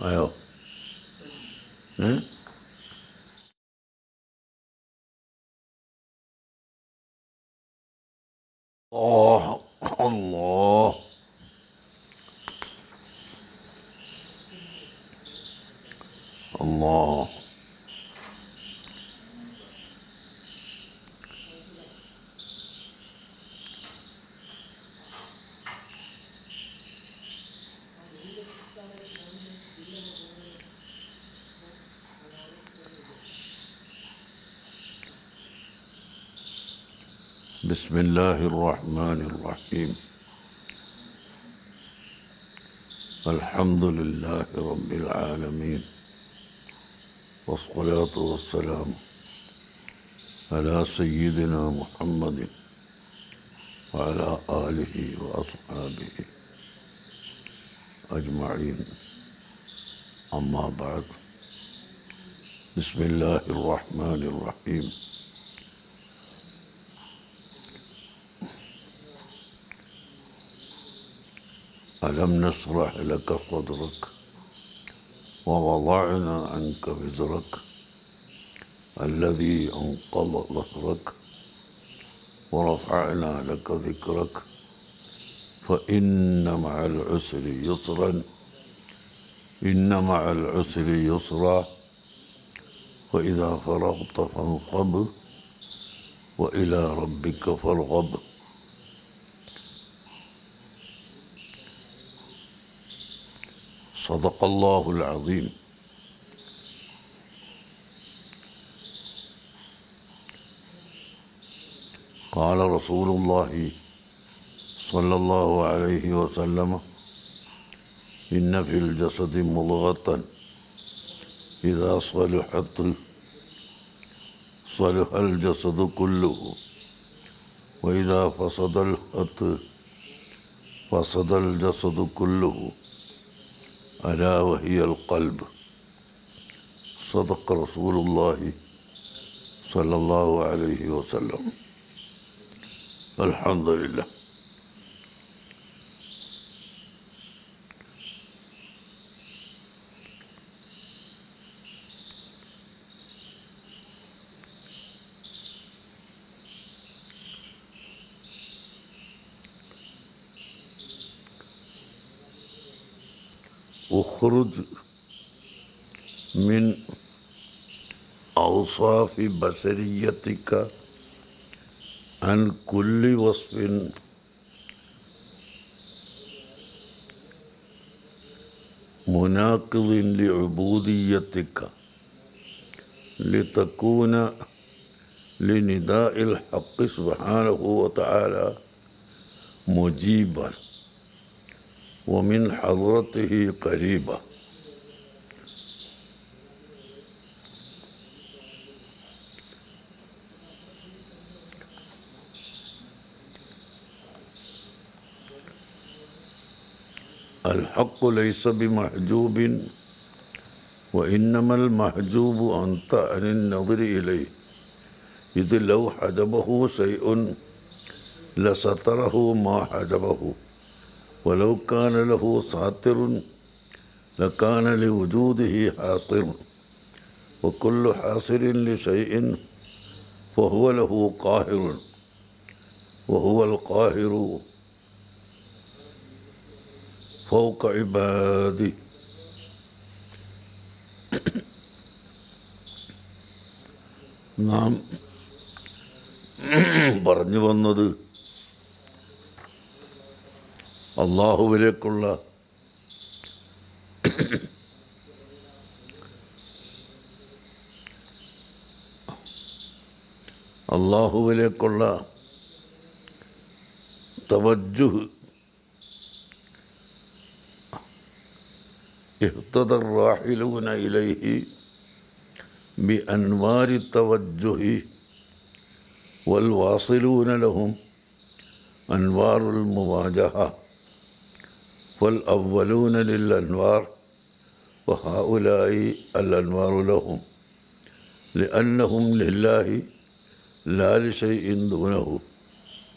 ആയോ ഏ الله الله الله بسم الله الرحمن الرحيم الحمد لله رب العالمين والصلاة والسلام على سيدنا محمد وعلى آله وأصحابه أجمعين أما بعد بسم الله الرحمن الرحيم ألم نشرح لك صدرك ووضعنا عنك وزرك الذي أنقض ظهرك ورفعنا لك ذكرك فإن مع العسر يسرا إن مع العسر يسرا وإذا فرغت فانصب وإلى ربك فارغب صدق الله العظيم قال رسول الله صلى الله عليه وسلم إن في الجسد مضغة إذا صلحت صلح الجسد كله وإذا فسد فسد الجسد كله ألا وهي القلب صدق رسول الله صلى الله عليه وسلم الحمد لله اخرج من أوصاف بشريتك عن كل وصف مناقض لعبوديتك لتكون لنداء الحق سبحانه وتعالى مجيبا ومن حضرته قريبا الحق ليس بمحجوب وإنما المحجوب أنت عن النظر إليه إذ لو حجبه شيء لستره ما حجبه ولو كان له ساتر لكان لوجوده حاصر وكل حاصر لشيء فهو له قاهر وهو القاهر فوق عباده നാം പറഞ്ഞു വന്നത് അള്ളാഹുവിലേക്കുള്ള അള്ളാഹുവിലേക്കുള്ള തവജുഹ് اهتدى الراحلون إليه بأنوار التوجه والواصلون لهم أنوار المواجهة والأولون للأنوار وهؤلاء الأنوار لهم لأنهم لله لا لشيء دونه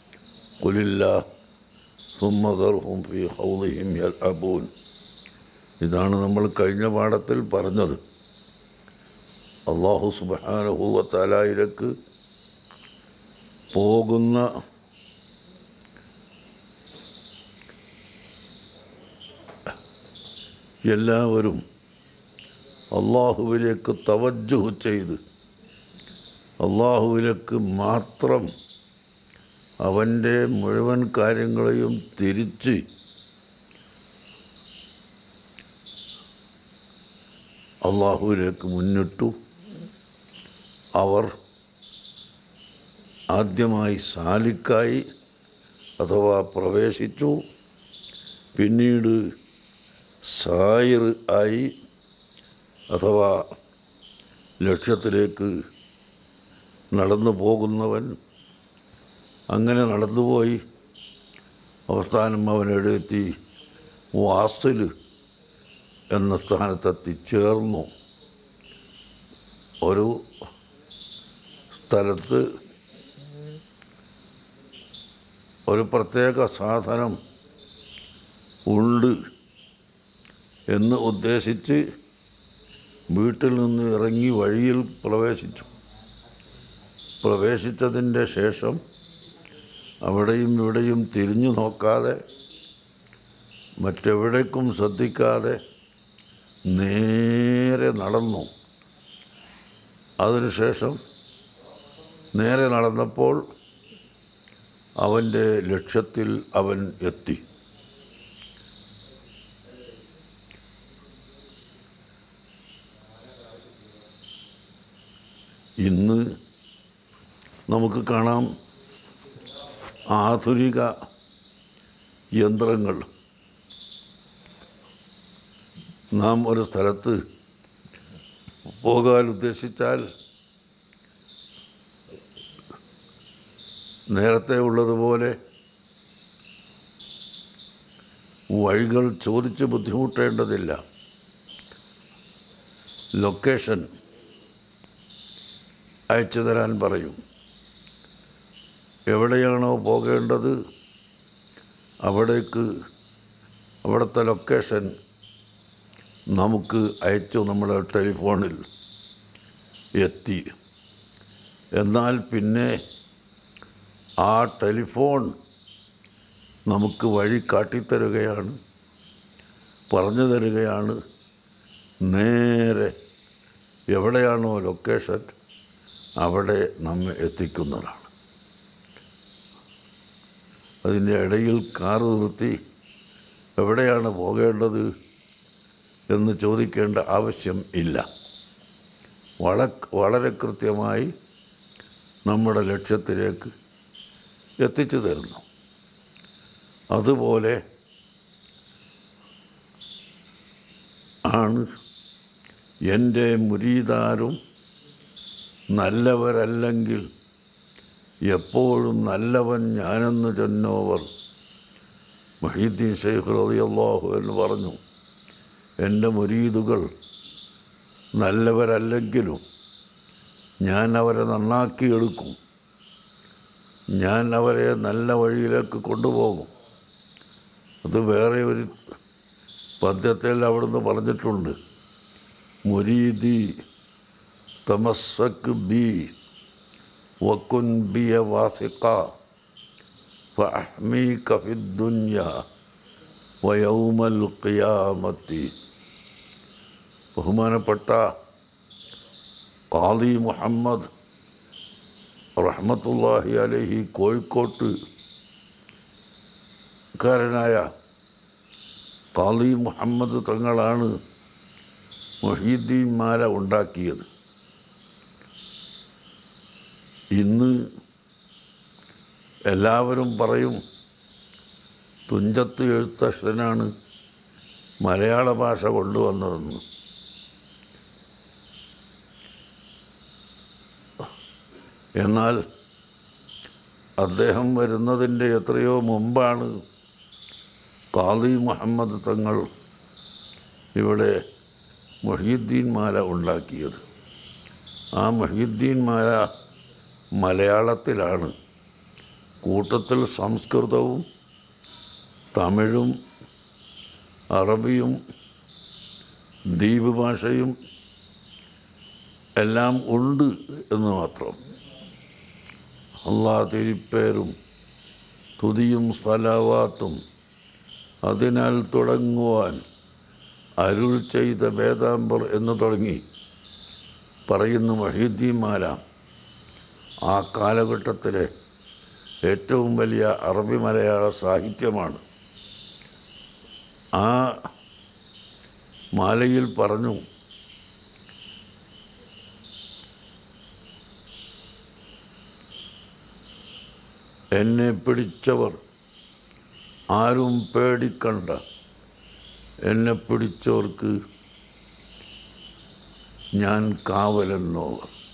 قل الله ثم ذرهم في خوضهم يلعبون ഇതാണ് നമ്മൾ കഴിഞ്ഞ പാഠത്തിൽ പറഞ്ഞത് അള്ളാഹു സുബാനുഭൂവത്താലായിരക്ക് പോകുന്ന എല്ലാവരും അള്ളാഹുവിലേക്ക് തവജ്ജുഹ് ചെയ്ത് അള്ളാഹുവിലേക്ക് മാത്രം അവൻ്റെ മുഴുവൻ കാര്യങ്ങളെയും തിരിച്ച് അള്ളാഹുവിലേക്ക് മുന്നിട്ടു അവർ ആദ്യമായി സാലിക്കായി അഥവാ പ്രവേശിച്ചു പിന്നീട് സായിർ ആയി അഥവാ ലക്ഷ്യത്തിലേക്ക് നടന്നു പോകുന്നവൻ അങ്ങനെ നടന്നുപോയി അവസാനം അവനെടുത്തി വാസിൽ എന്ന സ്ഥാനത്തെത്തിച്ചേർന്നു ഒരു സ്ഥലത്ത് ഒരു പ്രത്യേക സാധനം ഉണ്ട് എന്ന് ഉദ്ദേശിച്ച് വീട്ടിൽ നിന്ന് ഇറങ്ങി വഴിയിൽ പ്രവേശിച്ചു പ്രവേശിച്ചതിൻ്റെ ശേഷം അവിടെയും ഇവിടെയും തിരിഞ്ഞു നോക്കാതെ മറ്റെവിടേക്കും ശ്രദ്ധിക്കാതെ നേരെ നടന്നു അതിനുശേഷം നേരെ നടന്നപ്പോൾ അവൻ്റെ ലക്ഷ്യത്തിൽ അവൻ എത്തി ഇന്ന് നമുക്ക് കാണാം ആധുനിക യന്ത്രങ്ങൾ നാം ഒരു സ്ഥലത്ത് പോകാൻ ഉദ്ദേശിച്ചാൽ നേരത്തെ ഉള്ളതുപോലെ വഴികൾ ചോദിച്ച് ബുദ്ധിമുട്ടേണ്ടതില്ല ലൊക്കേഷൻ അയച്ചു തരാൻ പറയും എവിടെയാണോ പോകേണ്ടത് അവിടേക്ക് അവിടുത്തെ ലൊക്കേഷൻ നമുക്ക് അയച്ചു നമ്മുടെ ടെലിഫോണിൽ എത്തി എന്നാൽ പിന്നെ ആ ടെലിഫോൺ നമുക്ക് വഴി കാട്ടിത്തരുകയാണ് പറഞ്ഞു തരികയാണ് നേരെ എവിടെയാണോ ലൊക്കേഷൻ അവിടെ നമ്മെ എത്തിക്കുന്നതാണ് അതിൻ്റെ ഇടയിൽ കാറ് നിർത്തി എവിടെയാണ് പോകേണ്ടത് എന്ന് ചോദിക്കേണ്ട ആവശ്യം ഇല്ല വള വളരെ കൃത്യമായി നമ്മുടെ ലക്ഷ്യത്തിലേക്ക് എത്തിച്ചു തരുന്നു അതുപോലെ ആണ് എൻ്റെ മുരീതാരും നല്ലവരല്ലെങ്കിൽ എപ്പോഴും നല്ലവൻ ഞാനെന്ന് ചെന്നോവർ മഹീദ്ദീൻ ഷെയ്ഖ് റളിയല്ലാഹു എന്ന് പറഞ്ഞു എൻ്റെ മുരീദുകൾ നല്ലവരല്ലെങ്കിലും ഞാൻ അവരെ നന്നാക്കിയെടുക്കും ഞാൻ അവരെ നല്ല വഴിയിലേക്ക് കൊണ്ടുപോകും അത് വേറെ ഒരു പദ്യത്തിൽ അവിടുന്ന് പറഞ്ഞിട്ടുണ്ട് മുരീദി തമസ്സക് ബി വക്കുൻ ബിയ വാസിക്ക ഫഅഹ്മീക ഫിദ്ദുന്യ വയൗമൽ ഖിയാമത്തി ബഹുമാനപ്പെട്ട ഖാദി മുഹമ്മദ് റഹ്മത്തുള്ളാഹി അലഹി കോഴിക്കോട്ട് കാരനായ ഖാദി മുഹമ്മദ് തങ്ങളാണ് മൊഹീദ്ദീൻ മാല ഉണ്ടാക്കിയത് ഇന്ന് എല്ലാവരും പറയും തുഞ്ചത്ത് എഴുത്തച്ഛനാണ് മലയാള ഭാഷ കൊണ്ടുവന്നതെന്ന് എന്നാൽ അദ്ദേഹം വരുന്നതിൻ്റെ എത്രയോ മുമ്പാണ് ഖാദി മുഹമ്മദ് തങ്ങൾ ഇവിടെ മൊഹീദ്ദീൻ മാല ഉണ്ടാക്കിയത് ആ മൊഹീദ്ദീൻ മാല മലയാളത്തിലാണ് കൂട്ടത്തിൽ സംസ്കൃതവും തമിഴും അറബിയും ദ്വീപ് ഭാഷയും എല്ലാം ഉണ്ട് എന്ന് മാത്രം അള്ളാ തിരിപ്പേരും തുതിയും സ്വലാവാത്തും അതിനാൽ തുടങ്ങുവാൻ അരുൾ ചെയ്ത വേദാംബർ എന്ന് തുടങ്ങി പറയുന്ന മഹീദ്ദീന്മാര ആ കാലഘട്ടത്തിലെ ഏറ്റവും വലിയ അറബി മലയാള സാഹിത്യമാണ് ആ മാലയിൽ പറഞ്ഞു എന്നെ പിടിച്ചവർ ആരും പേടിക്കണ്ട എന്നെ പിടിച്ചവർക്ക് ഞാൻ കാവലെന്നോ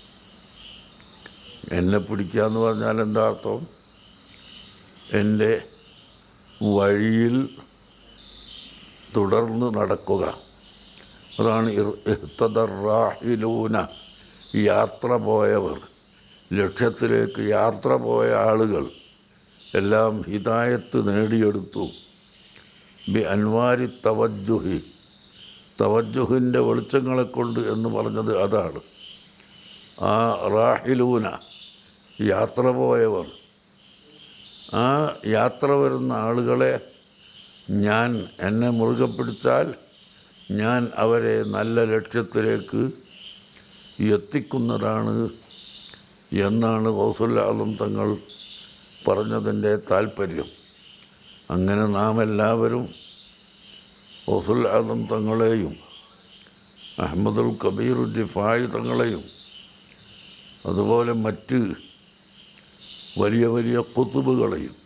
എന്നെ പിടിക്കുക എന്ന് പറഞ്ഞാൽ എന്താ അർത്ഥം എൻ്റെ വഴിയിൽ തുടർന്ന് നടക്കുക അതാണ് ഇഹ്തദറാഹിലൂന യാത്ര പോയവർ ലക്ഷ്യത്തിലേക്ക് യാത്ര പോയ ആളുകൾ എല്ലാം ഹിദായത്ത് നേടിയെടുത്തു ബി അൻവാരി തവജുഹി തവജുഹിൻ്റെ വെളിച്ചങ്ങളെ കൊണ്ട് എന്ന് പറഞ്ഞത് അതാണ് ആ റാഹിലൂന യാത്ര പോയവർ ആ യാത്ര വരുന്ന ആളുകളെ ഞാൻ എന്നെ മുറുകെ പിടിച്ചാൽ ഞാൻ അവരെ നല്ല ലക്ഷ്യത്തിലേക്ക് എത്തിക്കുന്നതാണ് എന്നാണ് കൗസുല്ലാലും തങ്ങൾ പറഞ്ഞതിൻ്റെ താല്പര്യം അങ്ങനെ നാം എല്ലാവരും ഓസുൽ ആലം തങ്ങളെയും അഹമ്മദുൽ കബീർ ഡിഫായി തങ്ങളെയും അതുപോലെ മറ്റ് വലിയ വലിയ കുത്തുബുകളെയും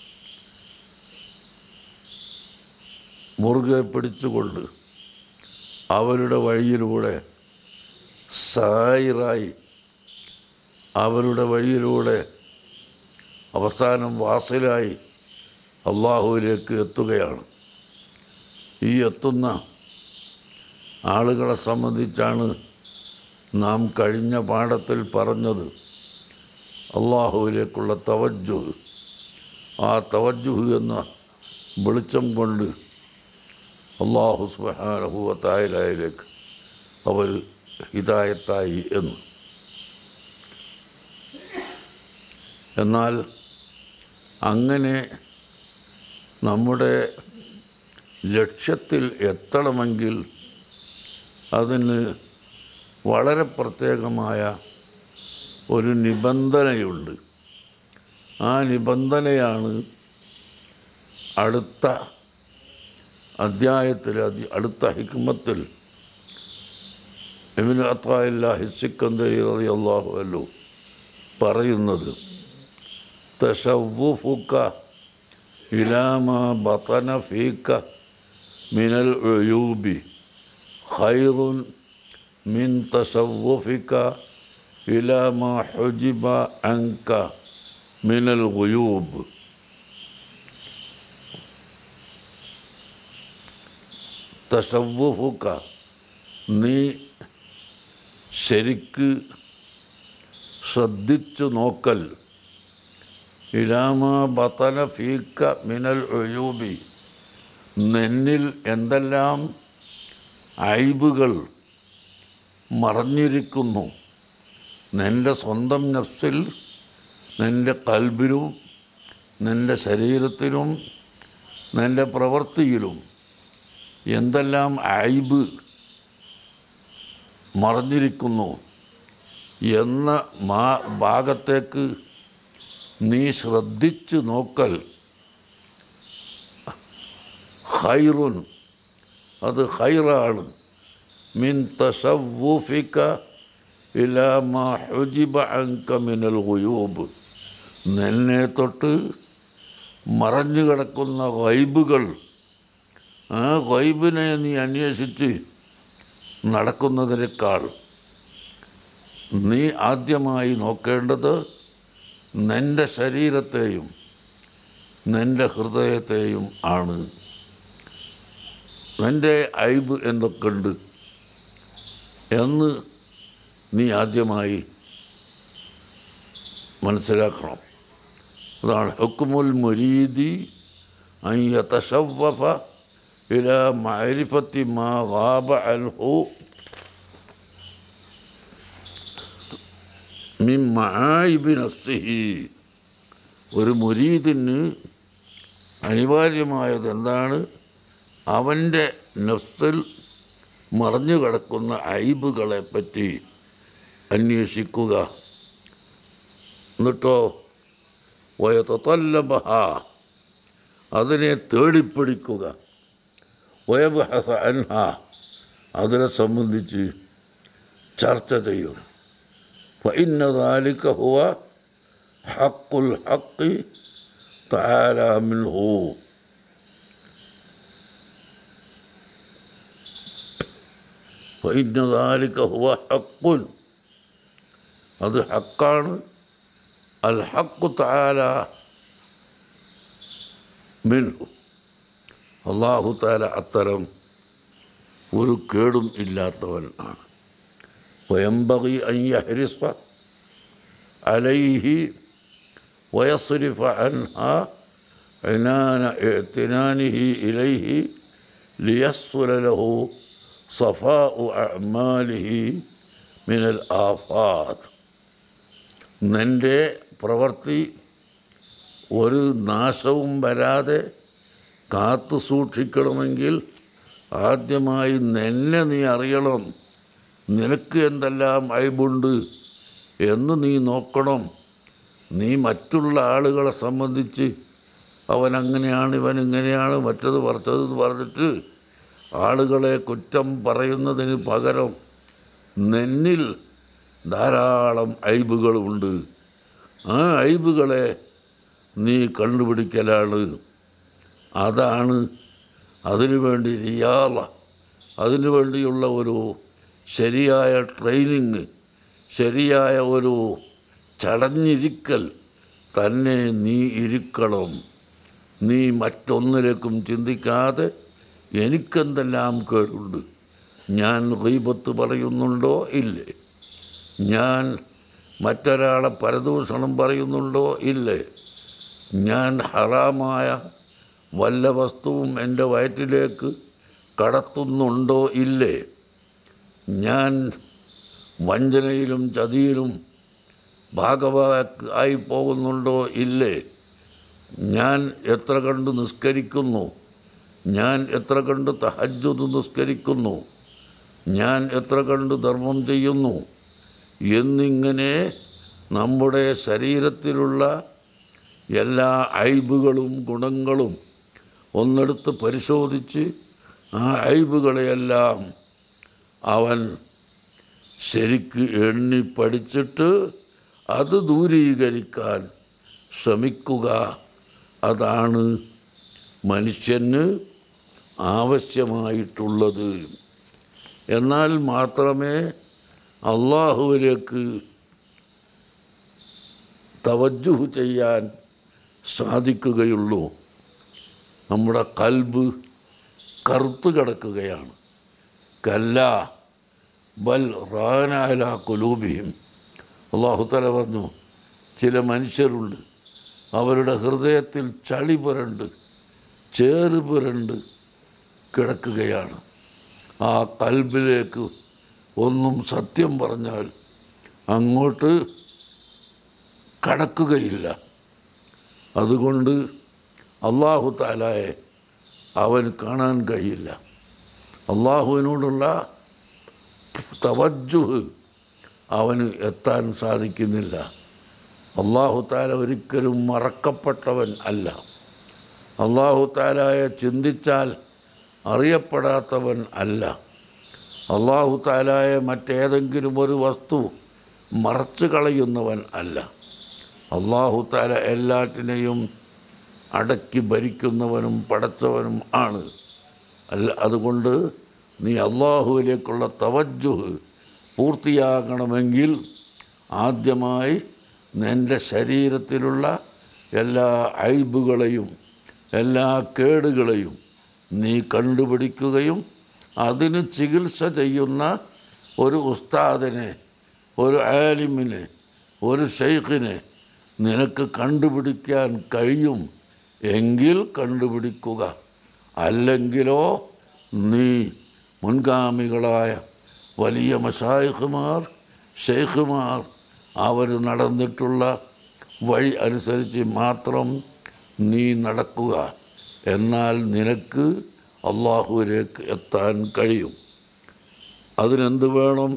മുറുകെ പിടിച്ചുകൊണ്ട് അവരുടെ വഴിയിലൂടെ സായിറായി അവരുടെ വഴിയിലൂടെ അവസാനം വാസിലായി അള്ളാഹുവിലേക്ക് എത്തുകയാണ് ഈ എത്തുന്ന ആളുകളെ സംബന്ധിച്ചാണ് നാം കഴിഞ്ഞ പാഠത്തിൽ പറഞ്ഞത് അള്ളാഹുവിലേക്കുള്ള തവജുഹ് ആ തവജുഹ് എന്ന വെളിച്ചം കൊണ്ട് അള്ളാഹു സുബാനഹുവത്തായാലേക്ക് അവർ ഹിതായത്തായി എന്ന് എന്നാൽ അങ്ങനെ നമ്മുടെ ലക്ഷ്യത്തിൽ എത്തണമെങ്കിൽ അതിന് വളരെ പ്രത്യേകമായ ഒരു നിബന്ധനയുണ്ട് ആ നിബന്ധനയാണ് അടുത്ത അധ്യായത്തിൽ അതി- അടുത്ത ഹിക്മത്തിൽ എമിന് അത്തായില്ല ഹിസിക്കന്തരി റതി അള്ളാഹു അല്ലു പറയുന്നത് തഷവുഫുക്ക ഇലാമ ബത്തന ഫീക്ക മിനൽ ഉയൂബി ഖൈറുൻ മിൻ തസവുഫിക്ക ഇലാമ ഹുജിബ അങ്ക മിനൽ ഗുയൂബ് തസവുഫുക്ക നീ ശരിക്ക് ശ്രദ്ധിച്ചു നോക്കൽ ഇലാമ ബത്തന ഫീക്ക മിനൽ ഒയൂബി നിന്നിൽ എന്തെല്ലാം ഐബുകൾ മറഞ്ഞിരിക്കുന്നു നിൻ്റെ സ്വന്തം നഫ്സിൽ നിൻ്റെ കൽബിലും നിൻ്റെ ശരീരത്തിലും നിൻ്റെ പ്രവൃത്തിയിലും എന്തെല്ലാം ഐബ് മറഞ്ഞിരിക്കുന്നു എന്ന മാ ഭാഗത്തേക്ക് നീ ശ്രദ്ധിച്ചു നോക്കൽ ഹൈറുൻ അത് ഹൈറാണ് മിൻ തസവുഫിക്ക ഇലാമ ഹുജിബ അങ്ക മിനൽ ഗുയൂബ് നിന്നെ തൊട്ട് മറഞ്ഞു കിടക്കുന്ന വൈബുകൾ ആ വൈബിനെ നീ അന്വേഷിച്ച് നടക്കുന്നതിനേക്കാൾ നീ ആദ്യമായി നോക്കേണ്ടത് നിൻ്റെ ശരീരത്തെയും നിൻ്റെ ഹൃദയത്തെയും ആണ് നിൻ്റെ ഐബ് എന്തൊക്കെയുണ്ട് എന്ന് നീ ആദ്യമായി മനസ്സിലാക്കണം അതാണ് ഹുക്കുമുൽ മുരീദി അയ്യതശവഫ ഇല മഅരിഫത്തി മാ ഗാബ അൻഹു മിൻ മആയിബി നഫ്സിഹി ഒരു മുരീദിന് അനിവാര്യമായത് എന്താണ് അവൻ്റെ നഫ്സിൽ മറഞ്ഞു കിടക്കുന്ന ഐബുകളെ പറ്റി അന്വേഷിക്കുക എന്നിട്ടോ വയതല്ലബഹ അതിനെ തേടിപ്പിടിക്കുക വയബഹസ അൻഹ അതിനെ സംബന്ധിച്ച് ചർച്ച ചെയ്യുക فإن ذلك هو حق الحق تعالى منه فإن ذلك هو حق അത് ഹക്കാണ് അൽ ഹക്കു താല മിൻഹു അള്ളാഹു താല അത്തരം ഒരു കേടും ഇല്ലാത്തവൻ ആണ് وينبغي أن يحرص عليه ويصرف عنها عنان اعتنانه إليه ليحصل له صفاء أعماله من الآفات നിൻ്റെ പ്രവൃത്തി ഒരു നാശവും വരാതെ കാത്തു സൂക്ഷിക്കണമെങ്കിൽ ആദ്യമായി നിന്നെ നീ അറിയണം നിനക്ക് എന്തെല്ലാം അയബുണ്ട് എന്ന് നീ നോക്കണം നീ മറ്റുള്ള ആളുകളെ സംബന്ധിച്ച് അവൻ അങ്ങനെയാണ് ഇവൻ ഇങ്ങനെയാണ് മറ്റത് പറച്ചത് എന്ന് പറഞ്ഞിട്ട് ആളുകളെ കുറ്റം പറയുന്നതിന് പകരം നിന്നിൽ ധാരാളം അയബുകളുണ്ട് ആ അയബുകളെ നീ കണ്ടുപിടിക്കലാണ് അതാണ് അതിനു വേണ്ടി റിയാള അതിനു വേണ്ടിയുള്ള ഒരു ശരിയായ ട്രെയിനിങ് ശരിയായ ഒരു ചടഞ്ഞിരിക്കൽ തന്നെ നീ ഇരിക്കണം നീ മറ്റൊന്നിലേക്കും ചിന്തിക്കാതെ എനിക്കെന്തെല്ലാം കേടുണ്ട് ഞാൻ ഗീബത്ത് പറയുന്നുണ്ടോ ഇല്ലേ ഞാൻ മറ്റൊരാളെ പരദൂഷണം പറയുന്നുണ്ടോ ഇല്ലേ ഞാൻ ഹറാമായ വല്ല വസ്തുവും എൻ്റെ വയറ്റിലേക്ക് കടത്തുന്നുണ്ടോ ഇല്ലേ ഞാൻ വഞ്ചനയിലും ചതിയിലും ഭാഗവാക്ക് ആയി പോകുന്നുണ്ടോ ഇല്ലേ ഞാൻ എത്ര കണ്ട് നിസ്കരിക്കുന്നു ഞാൻ എത്ര കണ്ട് തഹജ്ജുദ് നിസ്കരിക്കുന്നു ഞാൻ എത്ര കണ്ട് ധർമ്മം ചെയ്യുന്നു എന്നിങ്ങനെ നമ്മുടെ ശരീരത്തിലുള്ള എല്ലാ ഐബുകളും ഗുണങ്ങളും ഒന്നെടുത്ത് പരിശോധിച്ച് ആ ഐബുകളെയെല്ലാം അവൻ ശരിക്ക് എണ്ണി പഠിച്ചിട്ട് അത് ദൂരീകരിക്കാൻ ശ്രമിക്കുക അതാണ് മനുഷ്യന് ആവശ്യമായിട്ടുള്ളത് എന്നാൽ മാത്രമേ അള്ളാഹുവിലേക്ക് തവജുഹ് ചെയ്യാൻ സാധിക്കുകയുള്ളൂ നമ്മുടെ കൽബ് കറുത്തു കിടക്കുകയാണ് കല്ല ബൽ റാനാല കുലൂബിയും അള്ളാഹുത്തല പറഞ്ഞു ചില മനുഷ്യരുണ്ട് അവരുടെ ഹൃദയത്തിൽ ചളി പുരണ്ട് ചേറ് പുരണ്ട് കിടക്കുകയാണ് ആ കൽബിലേക്ക് ഒന്നും സത്യം പറഞ്ഞാൽ അങ്ങോട്ട് കടക്കുകയില്ല അതുകൊണ്ട് അള്ളാഹു താലായെ അവന് കാണാൻ കഴിയില്ല അള്ളാഹുവിനോടുള്ള തവജുഹ് അവന് എത്താൻ സാധിക്കുന്നില്ല അള്ളാഹു താല ഒരിക്കലും മറക്കപ്പെട്ടവൻ അല്ല അള്ളാഹു താലായെ ചിന്തിച്ചാൽ അറിയപ്പെടാത്തവൻ അല്ല അള്ളാഹു താലായെ മറ്റേതെങ്കിലും ഒരു വസ്തു മറച്ചു കളയുന്നവൻ അല്ല അള്ളാഹു താല എല്ലാറ്റിനെയും അടക്കി ഭരിക്കുന്നവനും പടച്ചവനും ആണ് അല്ല അതുകൊണ്ട് നീ അള്ളാഹുവിലേക്കുള്ള തവജുഹ് പൂർത്തിയാകണമെങ്കിൽ ആദ്യമായി നിൻ്റെ ശരീരത്തിലുള്ള എല്ലാ ഐബുകളെയും എല്ലാ കേടുകളെയും നീ കണ്ടുപിടിക്കുകയും അതിന് ചികിത്സ ചെയ്യുന്ന ഒരു ഉസ്താദിനെ ഒരു ആലിമിനെ ഒരു ഷെയ്ഖിനെ നിനക്ക് കണ്ടുപിടിക്കാൻ കഴിയും എങ്കിൽ കണ്ടുപിടിക്കുക അല്ലെങ്കിലോ നീ മുൻഗാമികളായ വലിയ മഷായിഖുമാർ ഷെയ്ഖുമാർ അവർ നടന്നിട്ടുള്ള വഴി അനുസരിച്ച് മാത്രം നീ നടക്കുക എന്നാൽ നിനക്ക് അള്ളാഹുവിലേക്ക് എത്താൻ കഴിയും അതിനെന്ത് വേണം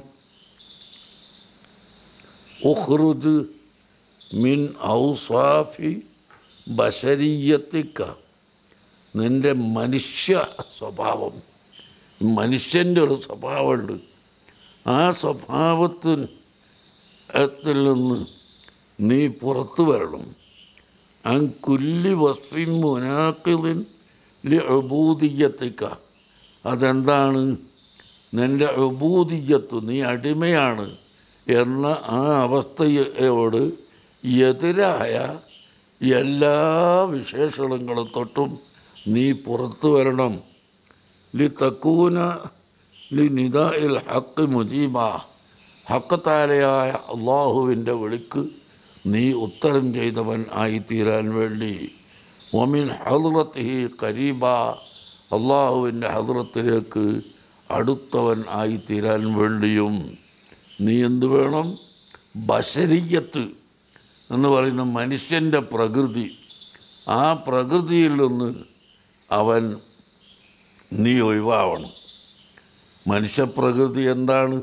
ഉഹ്റുജ് മിൻ ഔസാഫി ബശരീയത്തിക്ക നിൻ്റെ മനുഷ്യ സ്വഭാവം മനുഷ്യൻ്റെ ഒരു സ്വഭാവമുണ്ട് ആ സ്വഭാവത്തിന് ത്തിൽ നിന്ന് നീ പുറത്തു വരണം അൻ കുല്ലി വസ്ഫിൻ മുനാക്കിലിൻ അബൂദിയത്തിക്ക അതെന്താണ് നിൻ്റെ അബൂദിയത്ത് നീ അടിമയാണ് എന്ന ആ അവസ്ഥയോട് എതിരായ എല്ലാ വിശേഷണങ്ങളും തൊട്ടും നീ പുറത്തു വരണം ലി തക്കൂന ലി നിദ ഇൽ ഹക്ക് മുജീബ ഹക്കത്താലയായ അള്ളാഹുവിൻ്റെ വിളിക്ക് നീ ഉത്തരം ചെയ്തവൻ ആയിത്തീരാൻ വേണ്ടി ഒമിൻ ഹദ്റത്തിഹി കരീബ അള്ളാഹുവിൻ്റെ ഹദ്റത്തിലേക്ക് അടുത്തവൻ ആയിത്തീരാൻ വേണ്ടിയും നീ എന്ത് വേണം ബശരീയത്ത് എന്ന് പറയുന്ന മനുഷ്യൻ്റെ പ്രകൃതി ആ പ്രകൃതിയിൽ നിന്ന് അവൻ നീ ഒഴിവാവണം മനുഷ്യപ്രകൃതി എന്താണ്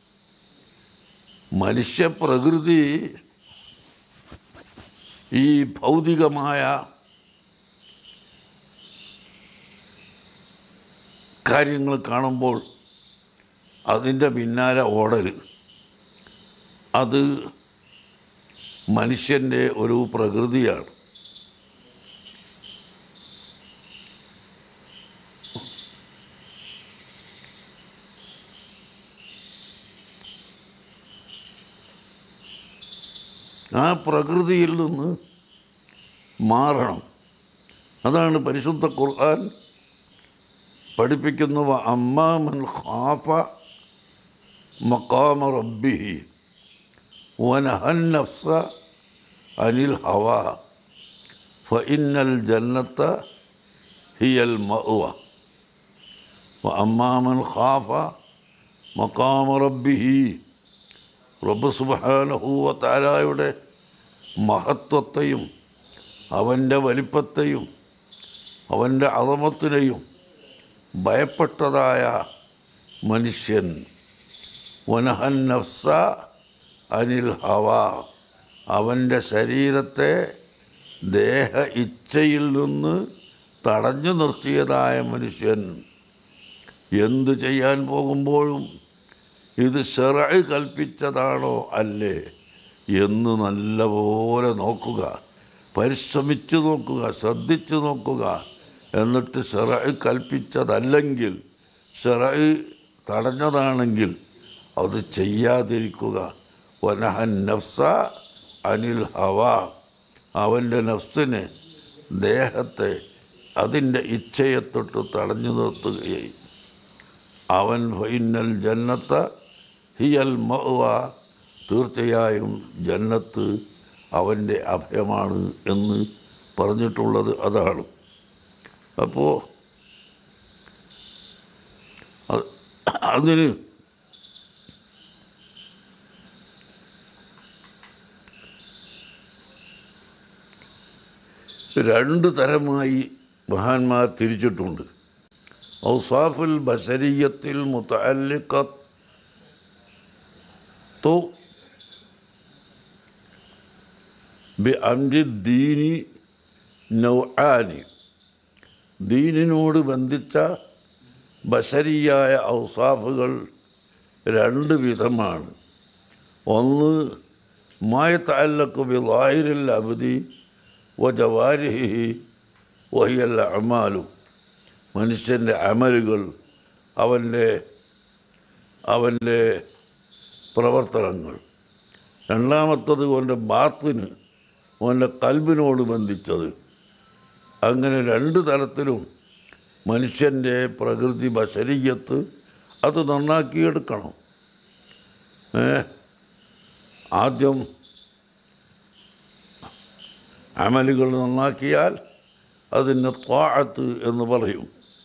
മനുഷ്യപ്രകൃതി ഈ ഭൗതികമായ കാര്യങ്ങൾ കാണുമ്പോൾ അതിൻ്റെ പിന്നാലെ ഓടൽ അത് മനുഷ്യൻ്റെ ഒരു പ്രകൃതിയാണ് ആ പ്രകൃതിയിൽ നിന്ന് മാറണം അതാണ് പരിശുദ്ധ ഖുർആൻ പഠിപ്പിക്കുന്ന അമ്മാമൻ ഖാഫ മക്കാമ റബ്ബിഹി വനഹൻ നഫ്സ അനിൽ ഹവ ഫഇന്നൽ ജന്നത്ത ഹിയൽ മഅവ വഅമ്മാമൻ ഖാഫ മക്കാമ റബ്ബിഹി റബ്ബ് സുബ്ഹാനഹു താലായുടെ മഹത്വത്തെയും അവൻ്റെ വലിപ്പത്തെയും അവൻ്റെ അളമത്തിനെയും ഭയപ്പെട്ടതായ മനുഷ്യൻ വനഹൻ നഫ്സ അനിൽ ഹവ അവൻ്റെ ശരീരത്തെ ദേഹ ഇച്ഛയിൽ നിന്ന് തടഞ്ഞു നിർത്തിയതായ മനുഷ്യൻ എന്തു ചെയ്യാൻ പോകുമ്പോഴും ഇത് ഷെറ കൽപ്പിച്ചതാണോ അല്ലേ എന്ന് നല്ലപോലെ നോക്കുക പരിശ്രമിച്ചു നോക്കുക ശ്രദ്ധിച്ചു നോക്കുക എന്നിട്ട് ഷെറ കൽപ്പിച്ചതല്ലെങ്കിൽ ഷെറ തടഞ്ഞതാണെങ്കിൽ അത് ചെയ്യാതിരിക്കുക വനഹൻ നഫ്സ അനിൽ ഹവ അവൻ്റെ നഫ്സിനെ ദേഹത്തെ അതിൻ്റെ ഇച്ഛയെ തൊട്ട് തടഞ്ഞു നിർത്തുകയായി അവൻ ഫൈനൽ ജന്നത്ത ഹിയൽ മഅവ തീർച്ചയായും ജന്നത്ത് അവൻ്റെ അഭയമാണ് എന്ന് പറഞ്ഞിട്ടുള്ളത് അതാണ് അപ്പോൾ അത് അതിന് രണ്ട് തരമായി മഹാന്മാർ തിരിച്ചിട്ടുണ്ട് ഔസാഫുൽ ബസരിയത്തിൽ മുത്തല്ലിക്കത്തു ബി അംരി ദീനി നൗആനി ദീനിനോട് ബന്ധിച്ച ബശരിയായ ഔസാഫുകൾ രണ്ട് വിധമാണ് ഒന്ന് മായത്തല്ലക്ക് ബി ലാഹിരിൽ അബദി വ ജവാരിഹി വഹിയൽ അമാലും മനുഷ്യൻ്റെ അമലുകൾ അവൻ്റെ അവൻ്റെ പ്രവർത്തനങ്ങൾ രണ്ടാമത്തത് അവൻ്റെ ബാത്തിന് അവൻ്റെ കൽബിനോട് ബന്ധിച്ചത് അങ്ങനെ രണ്ട് തലത്തിലും മനുഷ്യൻ്റെ പ്രകൃതി ബശരീയത്ത് അത് നന്നാക്കിയെടുക്കണം ഏ ആദ്യം അമലുകൾ നന്നാക്കിയാൽ അതിന് ത്വാഴത്ത് എന്ന് പറയും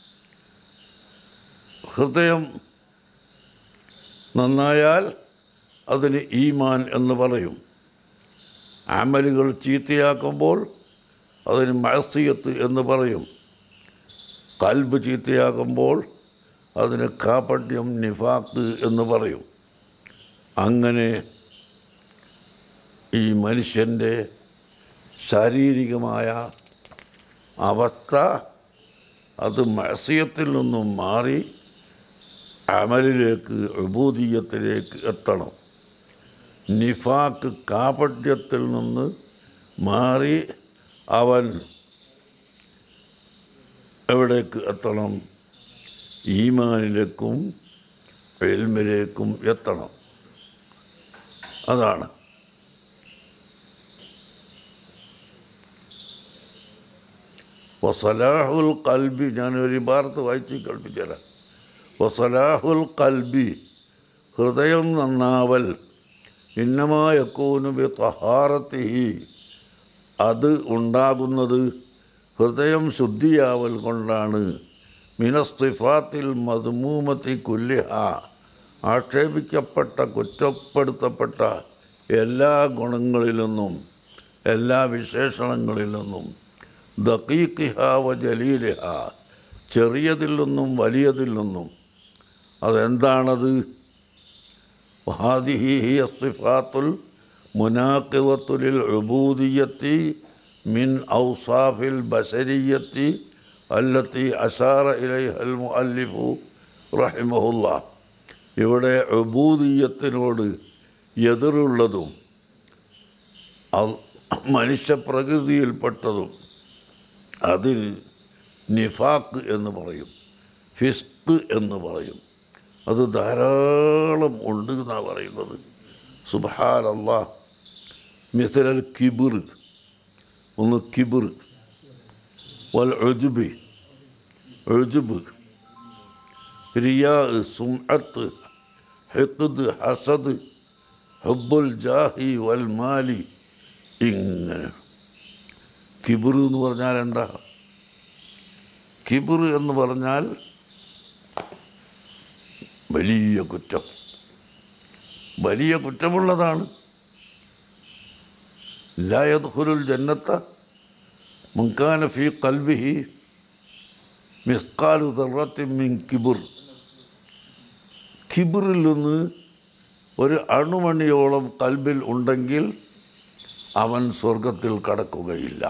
ഹൃദയം നന്നായാൽ അതിന് ഈമാൻ എന്ന് പറയും അമലുകൾ ചീത്തയാക്കുമ്പോൾ അതിന് മഴസിയത്ത് എന്ന് പറയും കൽബ് ചീത്തയാക്കുമ്പോൾ അതിന് കാപട്യം നിഫാക്ക് എന്ന് പറയും അങ്ങനെ ഈ മനുഷ്യൻ്റെ ശാരീരികമായ അവസ്ഥ അത് മഴസിയത്തിൽ നിന്നും മാറി അമലിലേക്ക് ഉബൂദീയത്തിലേക്ക് എത്തണം നിഫാക്ക് കാപട്യത്തിൽ നിന്ന് മാറി അവൻ എവിടേക്ക് എത്തണം ഈമാനിലേക്കും എൽമിലേക്കും എത്തണം അതാണ് വസലാഹുൽ കൽബി ഞാനൊരു ഭാരത്ത് വായിച്ച് കേൾപ്പിച്ചുതരാം വസലാഹുൽ കൽബി ഹൃദയം നന്നാവൽ ഇന്നമായക്കൂനു ബി തഹാറത്തിഹി അത് ഉണ്ടാകുന്നത് ഹൃദയം ശുദ്ധിയാവൽ കൊണ്ടാണ് മിനസ്തിഫാത്തിൽ മധുമൂമത്തി കുല്ലിഹ ആക്ഷേപിക്കപ്പെട്ട കുറ്റപ്പെടുത്തപ്പെട്ട എല്ലാ ഗുണങ്ങളിൽ നിന്നും എല്ലാ വിശേഷണങ്ങളിൽ നിന്നും ദക്കീഖിഹ വ ജലീലിഹ ചെറിയതിൽ നിന്നും വലിയതിൽ നിന്നും അതെന്താണത് وهذه هي الصفات المناقضة للعبودية من أوصاف البشرية التي أشار إليها المؤلف رحمه الله ഇവിടെ ഉബൂദീയത്തിനോട് എതിരുള്ളതും അത് മനുഷ്യപ്രകൃതിയിൽപ്പെട്ടതും അതിന് നിഫാക്ക് എന്ന് പറയും ഫിസ്ക് എന്ന് പറയും അത് ധാരാളം ഉണ്ട് എന്നാണ് പറയുന്നത് സുബഹാൻ അള്ളാ മിസലൽ കിബിർ ഒന്ന് കിബിർ വൽ ഒജുബി ഒജുബ് റിയാ സുംഅത്ത് ഹിഖദ് ഹസദ് ഹുബുൽ ജാഹി വൽ മാലി ഇങ്ങനെ കിബിർ എന്ന് പറഞ്ഞാൽ എന്താ കിബിർ എന്ന് പറഞ്ഞാൽ വലിയ കുറ്റം വലിയ കുറ്റമുള്ളതാണ് ലായദ്ഖുലുൽ ജന്നത്ത മുൻകാന ഫി കൽബിഹി മിസ്കാലു ദർറത്തിൻ മിൻ കിബിർ കിബിറിൽ നിന്ന് ഒരു അണുമണിയോളം കൽബിൽ ഉണ്ടെങ്കിൽ അവൻ സ്വർഗത്തിൽ കടക്കുകയില്ല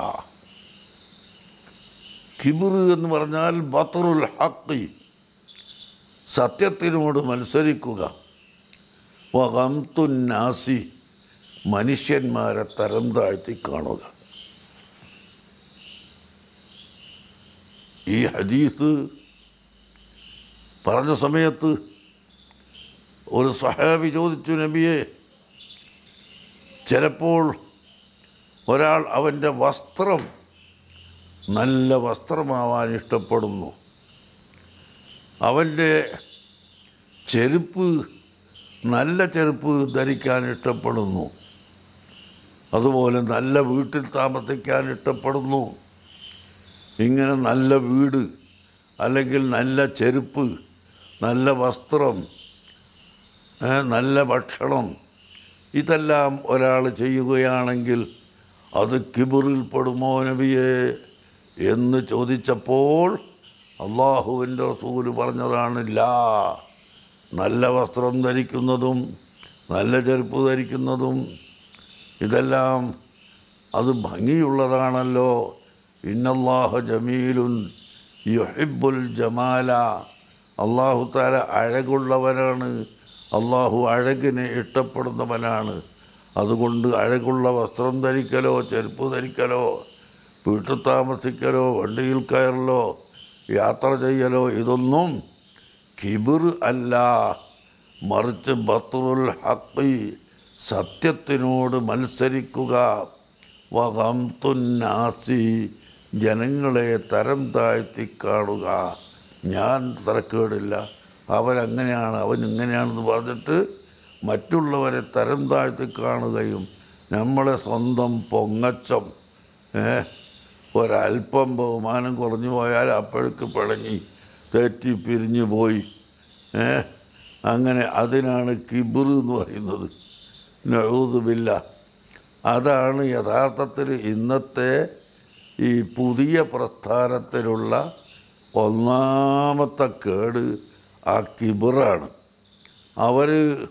കിബിർ എന്ന് പറഞ്ഞാൽ ബത്തറുൽ ഹക്കി സത്യത്തിനോട് മത്സരിക്കുക വകംതുന്നാസി മനുഷ്യന്മാരെ തരം താഴ്ത്തി കാണുക ഈ ഹദീസ് പറഞ്ഞ സമയത്ത് ഒരു സഹാബി ചോദിച്ചു നബിയെ ചിലപ്പോൾ ഒരാൾ അവൻ്റെ വസ്ത്രം നല്ല വസ്ത്രമാവാൻ ഇഷ്ടപ്പെടുന്നു അവൻ്റെ ചെരുപ്പ് നല്ല ചെരുപ്പ് ധരിക്കാൻ ഇഷ്ടപ്പെടുന്നു അതുപോലെ നല്ല വീട്ടിൽ താമസിക്കാൻ ഇഷ്ടപ്പെടുന്നു ഇങ്ങനെ നല്ല വീട് അല്ലെങ്കിൽ നല്ല ചെരുപ്പ് നല്ല വസ്ത്രം ഏ, നല്ല ഭക്ഷണം ഇതെല്ലാം ഒരാൾ ചെയ്യുകയാണെങ്കിൽ അത് കിബിറിൽ പെടുമോ നബിയെ എന്ന് ചോദിച്ചപ്പോൾ അള്ളാഹുവിൻ്റെ റസൂല് പറഞ്ഞതാണ് ലാ നല്ല വസ്ത്രം ധരിക്കുന്നതും നല്ല ചെരുപ്പ് ധരിക്കുന്നതും ഇതെല്ലാം അത് ഭംഗിയുള്ളതാണല്ലോ ഇന്നല്ലാഹ ജമീലുൻ യുഹിബുൽ ജമാല അള്ളാഹു താര അഴകുള്ളവനാണ് അള്ളാഹു അഴകിനെ ഇഷ്ടപ്പെടുന്നവനാണ് അതുകൊണ്ട് അഴകുള്ള വസ്ത്രം ധരിക്കലോ ചെരുപ്പ് ധരിക്കലോ വീട്ടിൽ താമസിക്കലോ വണ്ടിയിൽ കയറലോ യാത്ര ചെയ്യലോ ഇതൊന്നും കിബിർ അല്ല മറിച്ച് ബത്തുറുൽ ഹക്കി സത്യത്തിനോട് മത്സരിക്കുക വകംതുന്നാസി ജനങ്ങളെ തരം താഴ്ത്തി കാണുക ഞാൻ തരക്കേടില്ല അവരങ്ങനെയാണ് അവൻ ഇങ്ങനെയാണെന്ന് പറഞ്ഞിട്ട് മറ്റുള്ളവരെ തരം താഴ്ത്തി കാണുകയും നമ്മളെ സ്വന്തം പൊങ്ങച്ചം ഏ, ഒരല്പം ബഹുമാനം കുറഞ്ഞു പോയാൽ അപ്പോഴേക്ക് പിണങ്ങി തെറ്റി പിരിഞ്ഞു പോയി ഏ അങ്ങനെ അതിനാണ് കിബിർ എന്ന് പറയുന്നത് നഴുതുമില്ല അതാണ് യഥാർത്ഥത്തിൽ ഇന്നത്തെ ഈ പുതിയ പ്രസ്ഥാനത്തിലുള്ള ഒന്നാമത്തെ കേട് ആ കിബിറാണ് അവർ